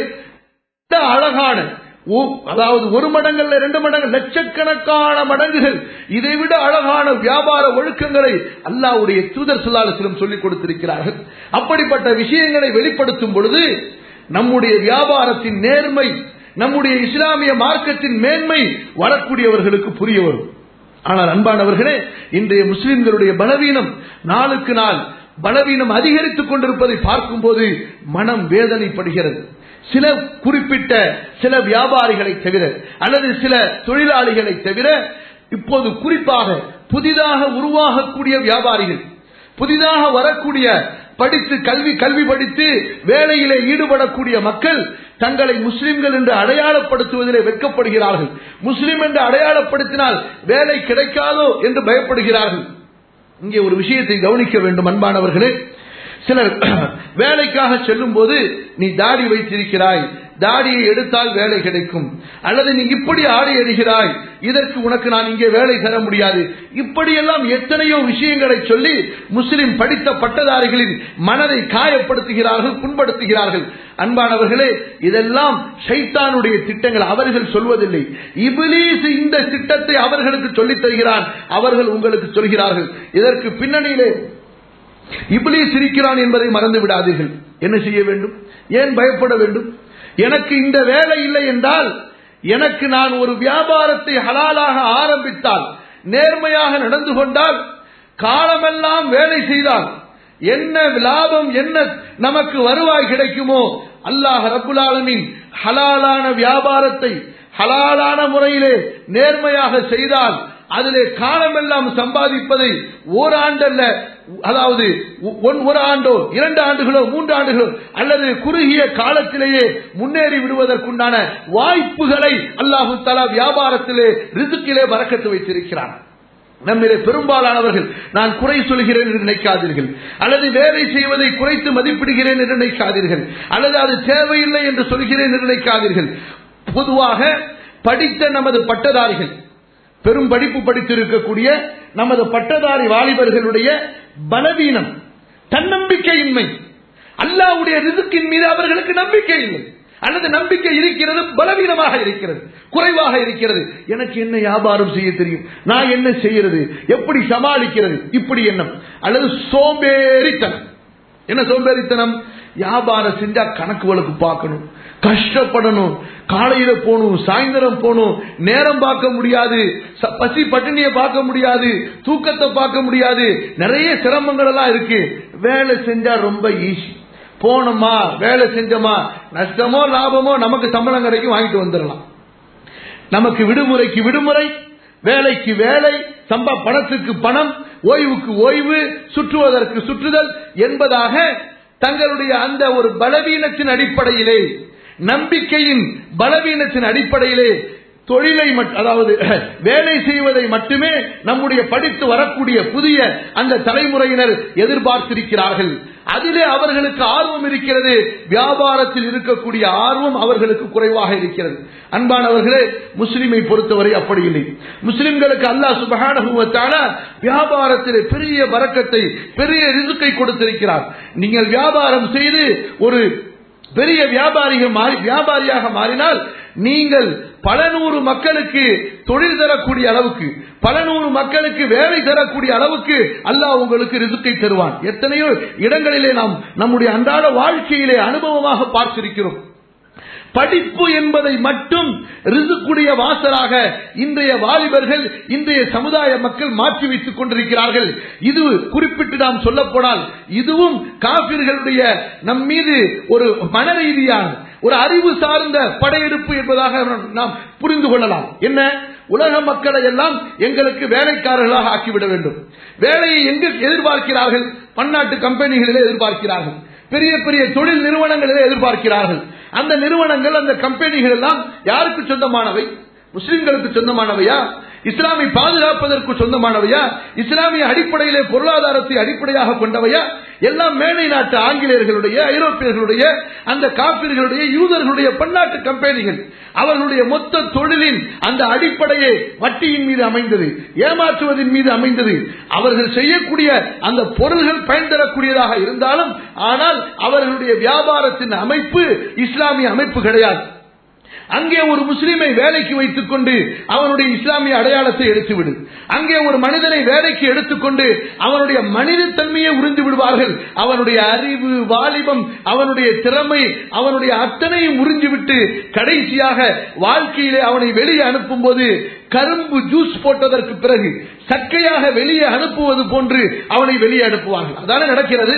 அழகான அதாவது ஒரு மடங்கள்ல ரெண்டு மடங்கு லட்சக்கணக்கான மடங்குகள் இதைவிட அழகான வியாபார ஒழுக்கங்களை அல்லாவுடைய தூதர் சுல்லாலத்திலும் சொல்லிக் கொடுத்திருக்கிறார்கள் அப்படிப்பட்ட விஷயங்களை வெளிப்படுத்தும் பொழுது நம்முடைய வியாபாரத்தின் நேர்மை நம்முடைய இஸ்லாமிய மார்க்கத்தின் மேன்மை வரக்கூடியவர்களுக்கு புரிய வரும் ஆனால் அன்பானவர்களே இன்றைய முஸ்லிம்களுடைய பலவீனம் நாளுக்கு நாள் பலவீனம் அதிகரித்துக் கொண்டிருப்பதை பார்க்கும் போது மனம் வேதனைப்படுகிறது சில குறிப்பிட்ட சில வியாபாரிகளை தவிர அல்லது சில தொழிலாளிகளை தவிர இப்போது குறிப்பாக புதிதாக உருவாகக்கூடிய வியாபாரிகள் புதிதாக வரக்கூடிய படித்து கல்வி கல்வி படித்து வேலையிலே ஈடுபடக்கூடிய மக்கள் தங்களை முஸ்லிம்கள் என்று அடையாளப்படுத்துவதிலே வெட்கப்படுகிறார்கள் முஸ்லிம் என்று அடையாளப்படுத்தினால் வேலை கிடைக்காதோ என்று பயப்படுகிறார்கள் இங்கே ஒரு விஷயத்தை கவனிக்க வேண்டும் அன்பானவர்களே சிலர் வேலைக்காக செல்லும் போது நீ தாடி வைத்திருக்கிறாய் தாடியை எடுத்தால் வேலை கிடைக்கும் அல்லது நீ இப்படி ஆடை அடிகிறாய் இதற்கு உனக்கு நான் இங்கே வேலை தர முடியாது இப்படியெல்லாம் எத்தனையோ விஷயங்களை சொல்லி முஸ்லிம் படித்த பட்டதாரிகளின் மனதை காயப்படுத்துகிறார்கள் புண்படுத்துகிறார்கள் அன்பானவர்களே இதெல்லாம் ஷைத்தானுடைய திட்டங்கள் அவர்கள் சொல்வதில்லை இபிலீஸ் இந்த திட்டத்தை அவர்களுக்கு சொல்லித் தருகிறான் அவர்கள் உங்களுக்கு சொல்கிறார்கள் இதற்கு பின்னணியிலே இப்ளீஸ் இருக்கிறான் என்பதை மறந்து விடாதீர்கள் என்ன செய்ய வேண்டும் ஏன் பயப்பட வேண்டும் எனக்கு இந்த வேலை இல்லை என்றால் எனக்கு நான் ஒரு வியாபாரத்தை ஹலாலாக ஆரம்பித்தால் நேர்மையாக நடந்து கொண்டால் காலமெல்லாம் வேலை செய்தால் என்ன லாபம் என்ன நமக்கு வருவாய் கிடைக்குமோ அல்லாஹ் ரபுல் ஆலமின் ஹலாலான வியாபாரத்தை ஹலாலான முறையிலே நேர்மையாக செய்தால் அதிலே காலமெல்லாம் சம்பாதிப்பதை ஓராண்டல்ல அதாவது ஒன்- ஒரு ஆண்டோ இரண்டு ஆண்டுகளோ மூன்று ஆண்டுகளோ அல்லது குறுகிய காலத்திலேயே முன்னேறி விடுவதற்குண்டான வாய்ப்புகளை அல்லாஹு தலா வியாபாரத்திலே ரிசுக்கிலே வரக்கத்து வைத்திருக்கிறான் நம்மிலே பெரும்பாலானவர்கள் நான் குறை சொல்கிறேன் என்று நினைக்காதீர்கள் அல்லது வேலை செய்வதை குறைத்து மதிப்பிடுகிறேன் என்று நினைக்காதீர்கள் அல்லது அது தேவையில்லை என்று சொல்கிறேன் என்று நினைக்காதீர்கள் பொதுவாக படித்த நமது பட்டதாரிகள் பெரும் படிப்பு படித்திருக்கக்கூடிய நமது பட்டதாரி வாலிபர்களுடைய பலவீனம் தன்னம்பிக்கையின்மை அல்லாவுடைய ரிதுக்கின் மீது அவர்களுக்கு நம்பிக்கை இல்லை அல்லது நம்பிக்கை இருக்கிறது பலவீனமாக இருக்கிறது குறைவாக இருக்கிறது எனக்கு என்ன வியாபாரம் செய்ய தெரியும் நான் என்ன செய்யறது எப்படி சமாளிக்கிறது இப்படி எண்ணம் அல்லது சோம்பேறித்தனம் என்ன சோம்பேறித்தனம் வியாபாரம் செஞ்சா கணக்கு வழக்கு பார்க்கணும் கஷ்டப்படணும் காலையில போகணும் சாயந்தரம் போகணும் நேரம் பார்க்க முடியாது ச- பசி பட்டினியை பார்க்க முடியாது தூக்கத்தை பார்க்க முடியாது நிறைய சிரமங்கள் எல்லாம் இருக்கு வேலை செஞ்சா ரொம்ப ஈஸி போனோமா வேலை செஞ்சோமா நஷ்டமோ லாபமோ நமக்கு சம்பளம் கிடைக்கும் வாங்கிட்டு வந்துடலாம் நமக்கு விடுமுறைக்கு விடுமுறை வேலைக்கு வேலை சம்பா பணத்துக்கு பணம் ஓய்வுக்கு ஓய்வு சுற்றுவதற்கு சுற்றுதல் என்பதாக தங்களுடைய அந்த ஒரு பலவீனத்தின் அடிப்படையிலே நம்பிக்கையின் பலவீனத்தின் அடிப்படையிலே தொழிலை மட்- அதாவது வேலை செய்வதை மட்டுமே நம்முடைய படித்து வரக்கூடிய புதிய அந்த தலைமுறையினர் எதிர்பார்த்திருக்கிறார்கள் அதிலே அவர்களுக்கு ஆர்வம் இருக்கிறது வியாபாரத்தில் இருக்கக்கூடிய ஆர்வம் அவர்களுக்கு குறைவாக இருக்கிறது அன்பானவர்களே முஸ்லிமை பொறுத்தவரை அப்படி இல்லை முஸ்லிம்களுக்கு அல்லாஹ் சுபஹானஹு வ தஆலா வியாபாரத்திலே பெரிய வரக்கத்தை பெரிய ரிசுக்கை கொடுத்திருக்கிறார் நீங்கள் வியாபாரம் செய்து ஒரு பெரிய வியாபாரிகள் மாறி வியாபாரியாக மாறினால் நீங்கள் பல நூறு மக்களுக்கு தொழில் தரக்கூடிய அளவுக்கு பல நூறு மக்களுக்கு வேலை தரக்கூடிய அளவுக்கு அல்லாஹ் உங்களுக்கு ரிசுக்கை தருவான் எத்தனையோ இடங்களிலே நாம் நம்முடைய அன்றாட வாழ்க்கையிலே அனுபவமாக பார்த்திருக்கிறோம் படிப்பு என்பதை மட்டும் ரிசுக்குடைய வாசலாக இன்றைய வாலிபர்கள் இன்றைய சமுதாய மக்கள் மாற்றி வைத்துக் கொண்டிருக்கிறார்கள் இது குறிப்பிட்டு நாம் சொல்ல போனால் இதுவும் காபிர்களுடைய நம் மீது ஒரு மன ரீதியான ஒரு அறிவு சார்ந்த படையெடுப்பு என்பதாக நாம் புரிந்து கொள்ளலாம் என்ன உலக மக்களை எல்லாம் எங்களுக்கு வேலைக்காரர்களாக ஆக்கிவிட வேண்டும் வேலையை எங்கு எதிர்பார்க்கிறார்கள் பன்னாட்டு கம்பெனிகளிலே எதிர்பார்க்கிறார்கள் பெரிய பெரிய தொழில் நிறுவனங்களிலே எதிர்பார்க்கிறார்கள் அந்த நிறுவனங்கள் அந்த கம்பெனிகள் எல்லாம் யாருக்கு சொந்தமானவை முஸ்லிம்களுக்கு சொந்தமானவையா இஸ்லாமை பாதுகாப்பதற்கு சொந்தமானவையா இஸ்லாமிய அடிப்படையிலே பொருளாதாரத்தை அடிப்படையாக கொண்டவையா எல்லாம் மேலை நாட்டு ஆங்கிலேயர்களுடைய ஐரோப்பியர்களுடைய அந்த காப்பீர்களுடைய யூதர்களுடைய பன்னாட்டு கம்பெனிகள் அவர்களுடைய மொத்த தொழிலின் அந்த அடிப்படையே வட்டியின் மீது அமைந்தது ஏமாற்றுவதன் மீது அமைந்தது அவர்கள் செய்யக்கூடிய அந்த பொருள்கள் பயன் தரக்கூடியதாக இருந்தாலும் ஆனால் அவர்களுடைய வியாபாரத்தின் அமைப்பு இஸ்லாமிய அமைப்பு கிடையாது அங்கே ஒரு முஸ்லிமை வேலைக்கு வைத்துக் கொண்டு அவனுடைய இஸ்லாமிய அடையாளத்தை எடுத்துவிடு அங்கே ஒரு மனிதனை வேலைக்கு எடுத்துக்கொண்டு அவனுடைய மனித தன்மையை உறிந்து விடுவார்கள் அவனுடைய அறிவு வாலிபம் அவனுடைய திறமை அவனுடைய அத்தனையும் உறிஞ்சிவிட்டு கடைசியாக வாழ்க்கையிலே அவனை வெளியே அனுப்பும் போது கரும்பு ஜூஸ் போட்டதற்கு பிறகு சக்கையாக வெளியே அனுப்புவது போன்று அவனை வெளியே அனுப்புவார்கள் அதான நடக்கிறது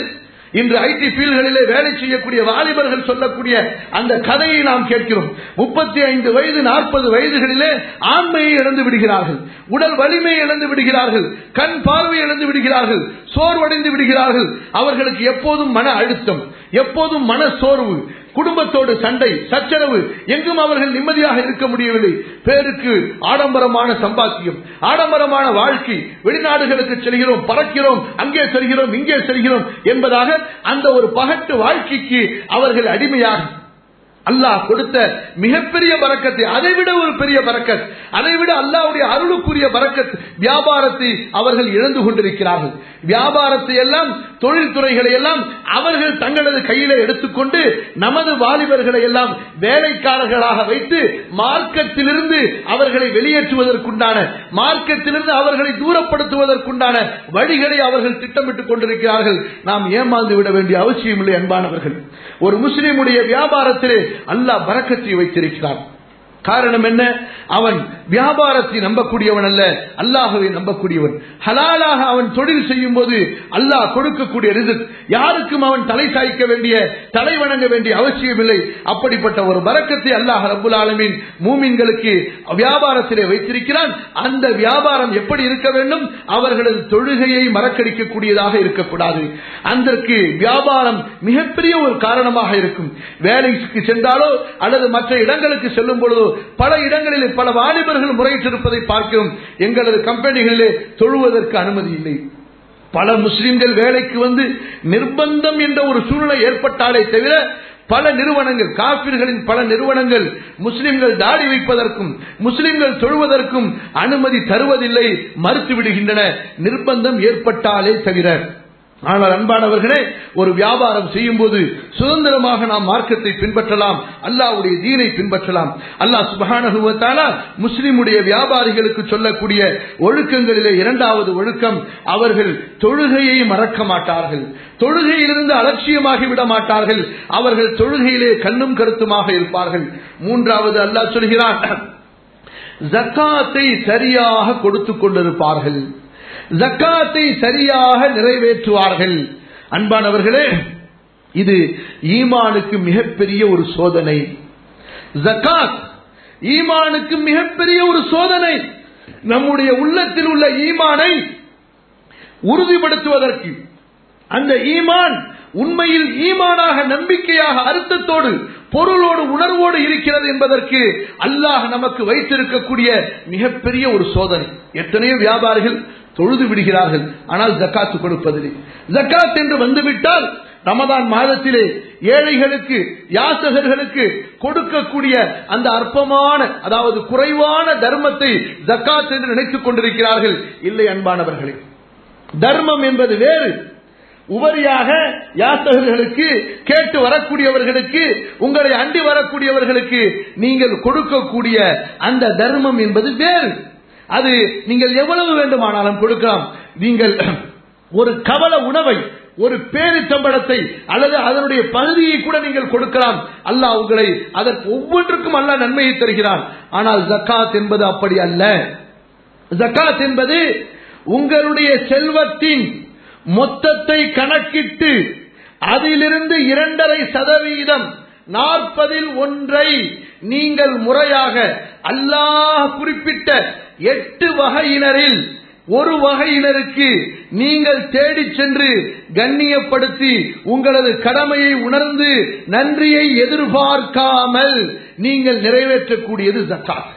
இன்று ஐடி ஃபீல்டுகளிலே வேலை செய்யக்கூடிய வாலிபர்கள் சொல்லக்கூடிய அந்த கதையை நாம் கேட்கிறோம் முப்பத்தி ஐந்து வயது நாற்பது வயதுகளிலே ஆண்மையை இழந்து விடுகிறார்கள் உடல் வலிமையை இழந்து விடுகிறார்கள் கண் பார்வை இழந்து விடுகிறார்கள் சோர்வடைந்து விடுகிறார்கள் அவர்களுக்கு எப்போதும் மன அழுத்தம் எப்போதும் மன சோர்வு குடும்பத்தோடு சண்டை சச்சரவு எங்கும் அவர்கள் நிம்மதியாக இருக்க முடியவில்லை பேருக்கு ஆடம்பரமான சம்பாத்தியம் ஆடம்பரமான வாழ்க்கை வெளிநாடுகளுக்கு செல்கிறோம் பறக்கிறோம் அங்கே செல்கிறோம் இங்கே செல்கிறோம் என்பதாக அந்த ஒரு பகட்டு வாழ்க்கைக்கு அவர்கள் அடிமையாக அல்லாஹ் கொடுத்த மிகப்பெரிய பறக்கத்தை அதை விட ஒரு பெரிய பறக்கத் அதை விட அல்லாவுடைய அருளுக்குரிய பறக்கத் வியாபாரத்தை அவர்கள் இழந்து கொண்டிருக்கிறார்கள் வியாபாரத்தை எல்லாம் தொழில்துறைகளை எல்லாம் அவர்கள் தங்களது கையில எடுத்துக்கொண்டு நமது வாலிபர்களை எல்லாம் வேலைக்காரர்களாக வைத்து மார்க்கத்திலிருந்து அவர்களை வெளியேற்றுவதற்குண்டான மார்க்கத்திலிருந்து அவர்களை தூரப்படுத்துவதற்குண்டான வழிகளை அவர்கள் திட்டமிட்டுக் கொண்டிருக்கிறார்கள் நாம் ஏமாந்து விட வேண்டிய அவசியம் இல்லை அன்பானவர்கள் ஒரு முஸ்லிமுடைய வியாபாரத்திலே அல்லாஹ் பறக்கத்தை வைத்திருக்கிறார் காரணம் என்ன அவன் வியாபாரத்தை நம்பக்கூடியவன் அல்ல அல்லாஹவை நம்பக்கூடியவன் ஹலாலாக அவன் தொழில் செய்யும் போது அல்லாஹ் கொடுக்கக்கூடிய ரிசல்ட் யாருக்கும் அவன் தலை சாய்க்க வேண்டிய தலை வணங்க வேண்டிய அவசியம் இல்லை அப்படிப்பட்ட ஒரு பறக்கத்தை அல்லாஹ் ரபுல் ஆலமின் மூமின்களுக்கு வியாபாரத்திலே வைத்திருக்கிறான் அந்த வியாபாரம் எப்படி இருக்க வேண்டும் அவர்களது தொழுகையை மறக்கடிக்கக்கூடியதாக இருக்கக்கூடாது அதற்கு வியாபாரம் மிகப்பெரிய ஒரு காரணமாக இருக்கும் வேலைக்கு சென்றாலோ அல்லது மற்ற இடங்களுக்கு செல்லும் பொழுதோ பல இடங்களில் பல வாலிபர்கள் முறையிட்டிருப்பதை பார்க்கிறோம் எங்களது கம்பெனிகளிலே தொழுவதற்கு அனுமதி இல்லை பல முஸ்லிம்கள் வேலைக்கு வந்து நிர்பந்தம் என்ற ஒரு சூழ்நிலை ஏற்பட்டாலே தவிர பல நிறுவனங்கள் காபிர்களின் பல நிறுவனங்கள் முஸ்லிம்கள் தாடி வைப்பதற்கும் முஸ்லிம்கள் தொழுவதற்கும் அனுமதி தருவதில்லை மறுத்து விடுகின்றன நிர்பந்தம் ஏற்பட்டாலே தவிர ஆனால் அன்பானவர்களே ஒரு வியாபாரம் செய்யும் போது சுதந்திரமாக நாம் மார்க்கத்தை பின்பற்றலாம் அல்லாவுடைய தீனை பின்பற்றலாம் அல்லாஹ் சுபகானுவத்தாலா முஸ்லிமுடைய வியாபாரிகளுக்கு சொல்லக்கூடிய ஒழுக்கங்களிலே இரண்டாவது ஒழுக்கம் அவர்கள் தொழுகையை மறக்க மாட்டார்கள் தொழுகையிலிருந்து அலட்சியமாகி விட மாட்டார்கள் அவர்கள் தொழுகையிலே கண்ணும் கருத்துமாக இருப்பார்கள் மூன்றாவது அல்லாஹ் சொல்கிறான் ஜக்காத்தை சரியாக கொடுத்துக் கொண்டிருப்பார்கள் ஜக்காத்தை சரியாக நிறைவேற்றுவார்கள் அன்பானவர்களே இது ஈமானுக்கு மிகப்பெரிய ஒரு சோதனை ஜக்காத் ஈமானுக்கு மிகப்பெரிய ஒரு சோதனை நம்முடைய உள்ளத்தில் உள்ள ஈமானை உறுதிப்படுத்துவதற்கு அந்த ஈமான் உண்மையில் ஈமானாக நம்பிக்கையாக அர்த்தத்தோடு பொருளோடு உணர்வோடு இருக்கிறது என்பதற்கு அல்லாஹ் நமக்கு வைத்திருக்கக்கூடிய மிகப்பெரிய ஒரு சோதனை எத்தனையோ வியாபாரிகள் தொழுது விடுகிறார்கள் ஆனால் ஜக்காத்து கொடுப்பதில்லை ஜக்காத் என்று வந்துவிட்டால் ரமதான் மாதத்திலே ஏழைகளுக்கு யாசகர்களுக்கு கொடுக்கக்கூடிய அந்த அற்பமான அதாவது குறைவான தர்மத்தை ஜக்காத் என்று நினைத்துக் கொண்டிருக்கிறார்கள் இல்லை அன்பானவர்களே தர்மம் என்பது வேறு உபரியாக யாசகர்களுக்கு கேட்டு வரக்கூடியவர்களுக்கு உங்களை அண்டி வரக்கூடியவர்களுக்கு நீங்கள் கொடுக்கக்கூடிய அந்த தர்மம் என்பது வேறு அது நீங்கள் எவ்வளவு வேண்டுமானாலும் கொடுக்கலாம் நீங்கள் ஒரு கவல உணவை ஒரு பேரித்தம்படத்தை அல்லது அதனுடைய பகுதியை கூட நீங்கள் கொடுக்கலாம் அல்லாஹ் உங்களை அதற்கு ஒவ்வொன்றுக்கும் அல்ல நன்மையை தருகிறான் ஆனால் ஜக்காத் என்பது அப்படி அல்ல ஜக்காத் என்பது உங்களுடைய செல்வத்தின் மொத்தத்தை கணக்கிட்டு அதிலிருந்து இரண்டரை சதவீதம் நாற்பதில் ஒன்றை நீங்கள் முறையாக அல்லாஹ் குறிப்பிட்ட எட்டு வகையினரில் ஒரு வகையினருக்கு நீங்கள் தேடி சென்று கண்ணியப்படுத்தி உங்களது கடமையை உணர்ந்து நன்றியை எதிர்பார்க்காமல் நீங்கள் நிறைவேற்றக்கூடியது ஜக்காத்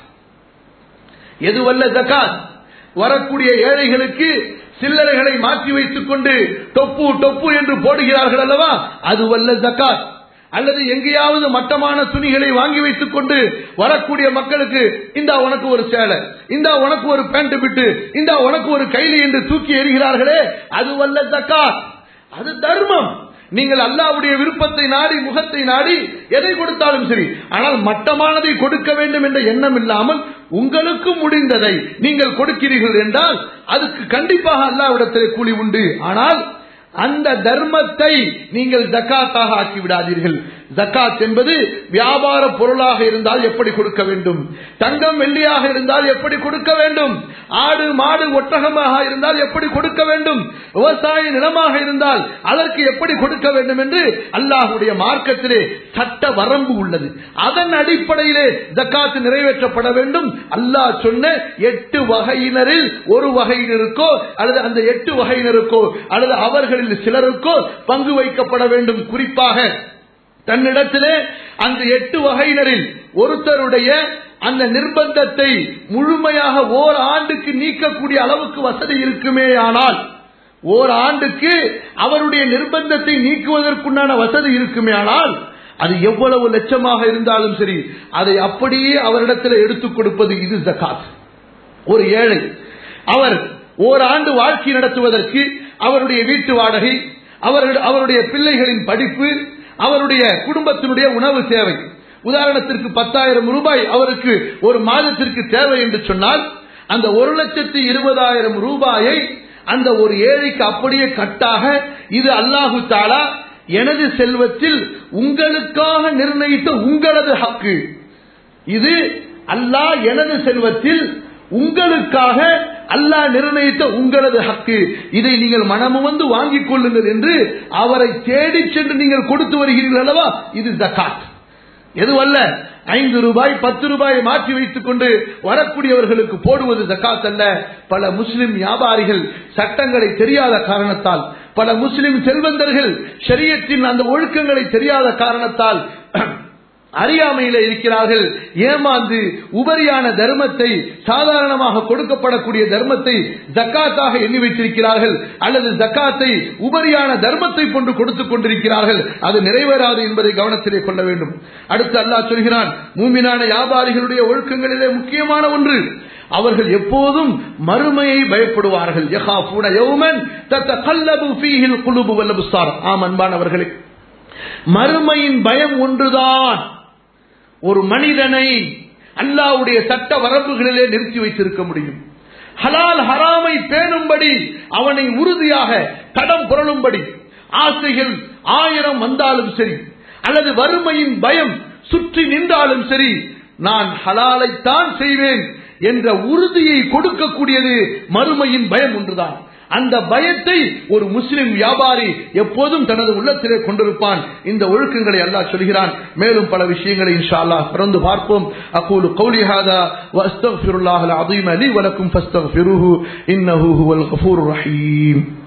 எதுவல்ல ஜக்காத் வரக்கூடிய ஏழைகளுக்கு சில்லறைகளை மாற்றி வைத்துக் கொண்டு டொப்பு டொப்பு என்று போடுகிறார்கள் அல்லவா அதுவல்ல ஜக்காத் அல்லது எங்கேயாவது மட்டமான துணிகளை வாங்கி வைத்துக் கொண்டு வரக்கூடிய மக்களுக்கு இந்தா உனக்கு ஒரு சேலை இந்தா உனக்கு ஒரு பேண்ட் பிட்டு இந்தா உனக்கு ஒரு கைலி என்று தூக்கி எறிகிறார்களே அதுவல்ல ஜக்காத் அது தர்மம் நீங்கள் அல்லாவுடைய விருப்பத்தை நாடி முகத்தை நாடி எதை கொடுத்தாலும் சரி ஆனால் மட்டமானதை கொடுக்க வேண்டும் என்ற எண்ணம் இல்லாமல் உங்களுக்கு முடிந்ததை நீங்கள் கொடுக்கிறீர்கள் என்றால் அதுக்கு கண்டிப்பாக அல்லாவிடத்திலே கூலி உண்டு ஆனால் அந்த தர்மத்தை நீங்கள் ஜக்காத்தாக ஆக்கி விடாதீர்கள் ஜக்காத் என்பது வியாபார பொருளாக இருந்தால் எப்படி கொடுக்க வேண்டும் தங்கம் வெள்ளியாக இருந்தால் எப்படி கொடுக்க வேண்டும் ஆடு மாடு ஒட்டகமாக இருந்தால் எப்படி கொடுக்க வேண்டும் விவசாய நிலமாக இருந்தால் அதற்கு எப்படி கொடுக்க வேண்டும் என்று அல்லாஹுடைய மார்க்கத்திலே சட்ட வரம்பு உள்ளது அதன் அடிப்படையிலே ஜக்காத் நிறைவேற்றப்பட வேண்டும் அல்லாஹ் சொன்ன எட்டு வகையினரில் ஒரு வகையினருக்கோ அல்லது அந்த எட்டு வகையினருக்கோ அல்லது அவர்களில் சிலருக்கோ பங்கு வைக்கப்பட வேண்டும் குறிப்பாக தன்னிடத்திலே அந்த எட்டு வகையினரில் ஒருத்தருடைய அந்த நிர்பந்தத்தை முழுமையாக ஓர் ஆண்டுக்கு நீக்கக்கூடிய அளவுக்கு வசதி இருக்குமே ஆனால் ஓர் ஆண்டுக்கு அவருடைய நிர்பந்தத்தை நீக்குவதற்குண்டான வசதி இருக்குமே ஆனால் அது எவ்வளவு லட்சமாக இருந்தாலும் சரி அதை அப்படியே அவரிடத்தில் எடுத்துக் கொடுப்பது இது ஜக்காத் ஒரு ஏழை அவர் ஓராண்டு வாழ்க்கை நடத்துவதற்கு அவருடைய வீட்டு வாடகை அவர்கள் அவருடைய பிள்ளைகளின் படிப்பு அவருடைய குடும்பத்தினுடைய உணவு தேவை உதாரணத்திற்கு பத்தாயிரம் ரூபாய் அவருக்கு ஒரு மாதத்திற்கு தேவை என்று சொன்னால் அந்த ஒரு லட்சத்தி இருபதாயிரம் ரூபாயை அந்த ஒரு ஏழைக்கு அப்படியே கட்டாக இது அல்லாஹு தாலா எனது செல்வத்தில் உங்களுக்காக நிர்ணயித்த உங்களது ஹக்கு இது அல்லாஹ் எனது செல்வத்தில் உங்களுக்காக அல்லாஹ் நிர்ணயித்த உங்களது ஹக்கு இதை நீங்கள் மனமு வந்து வாங்கிக் கொள்ளுங்கள் என்று அவரை தேடி சென்று நீங்கள் கொடுத்து வருகிறீர்கள் அல்லவா இது ஜக்காத் எதுவல்ல ஐந்து ரூபாய் பத்து ரூபாயை மாற்றி வைத்துக் கொண்டு வரக்கூடியவர்களுக்கு போடுவது ஜக்காத் அல்ல பல முஸ்லிம் வியாபாரிகள் சட்டங்களை தெரியாத காரணத்தால் பல முஸ்லிம் செல்வந்தர்கள் ஷரியத்தின் அந்த ஒழுக்கங்களை தெரியாத காரணத்தால் அறியாமையில இருக்கிறார்கள் ஏமாந்து உபரியான தர்மத்தை சாதாரணமாக கொடுக்கப்படக்கூடிய தர்மத்தை ஜக்காத்தாக எண்ணி வைத்திருக்கிறார்கள் அல்லது ஜக்காத்தை உபரியான தர்மத்தை கொண்டு கொடுத்துக் கொண்டிருக்கிறார்கள் அது நிறைவேறாது என்பதை கவனத்திலே கொள்ள வேண்டும் அடுத்து அல்லாஹ் சொல்கிறான் மூமினான வியாபாரிகளுடைய ஒழுக்கங்களிலே முக்கியமான ஒன்று அவர்கள் எப்போதும் மறுமையை பயப்படுவார்கள் ஆம் அன்பானவர்களே மறுமையின் பயம் ஒன்றுதான் ஒரு மனிதனை அல்லாவுடைய சட்ட வரம்புகளிலே நிறுத்தி வைத்திருக்க முடியும் ஹலால் ஹராமை பேணும்படி அவனை உறுதியாக தடம் புரளும்படி ஆசைகள் ஆயிரம் வந்தாலும் சரி அல்லது வறுமையின் பயம் சுற்றி நின்றாலும் சரி நான் ஹலாலைத்தான் செய்வேன் என்ற உறுதியை கொடுக்கக்கூடியது மறுமையின் பயம் ஒன்றுதான் அந்த பயத்தை ஒரு முஸ்லிம் வியாபாரி எப்போதும் தனது உள்ளத்திலே கொண்டிருப்பான் இந்த ஒழுக்கங்களை அல்லாஹ் சொல்கிறான் மேலும் பல விஷயங்களை இன்ஷா அல்லாஹ் பிறந்து பார்ப்போம் அகூலு கௌலி ஹாதா வஸ்தக்ஃபிருல்லாஹ் அல் அஸீம் லி வலக்கும் ஃபஸ்தக்ஃபிருஹு இன்னஹு ஹுவல் கஃபூர் ரஹீம்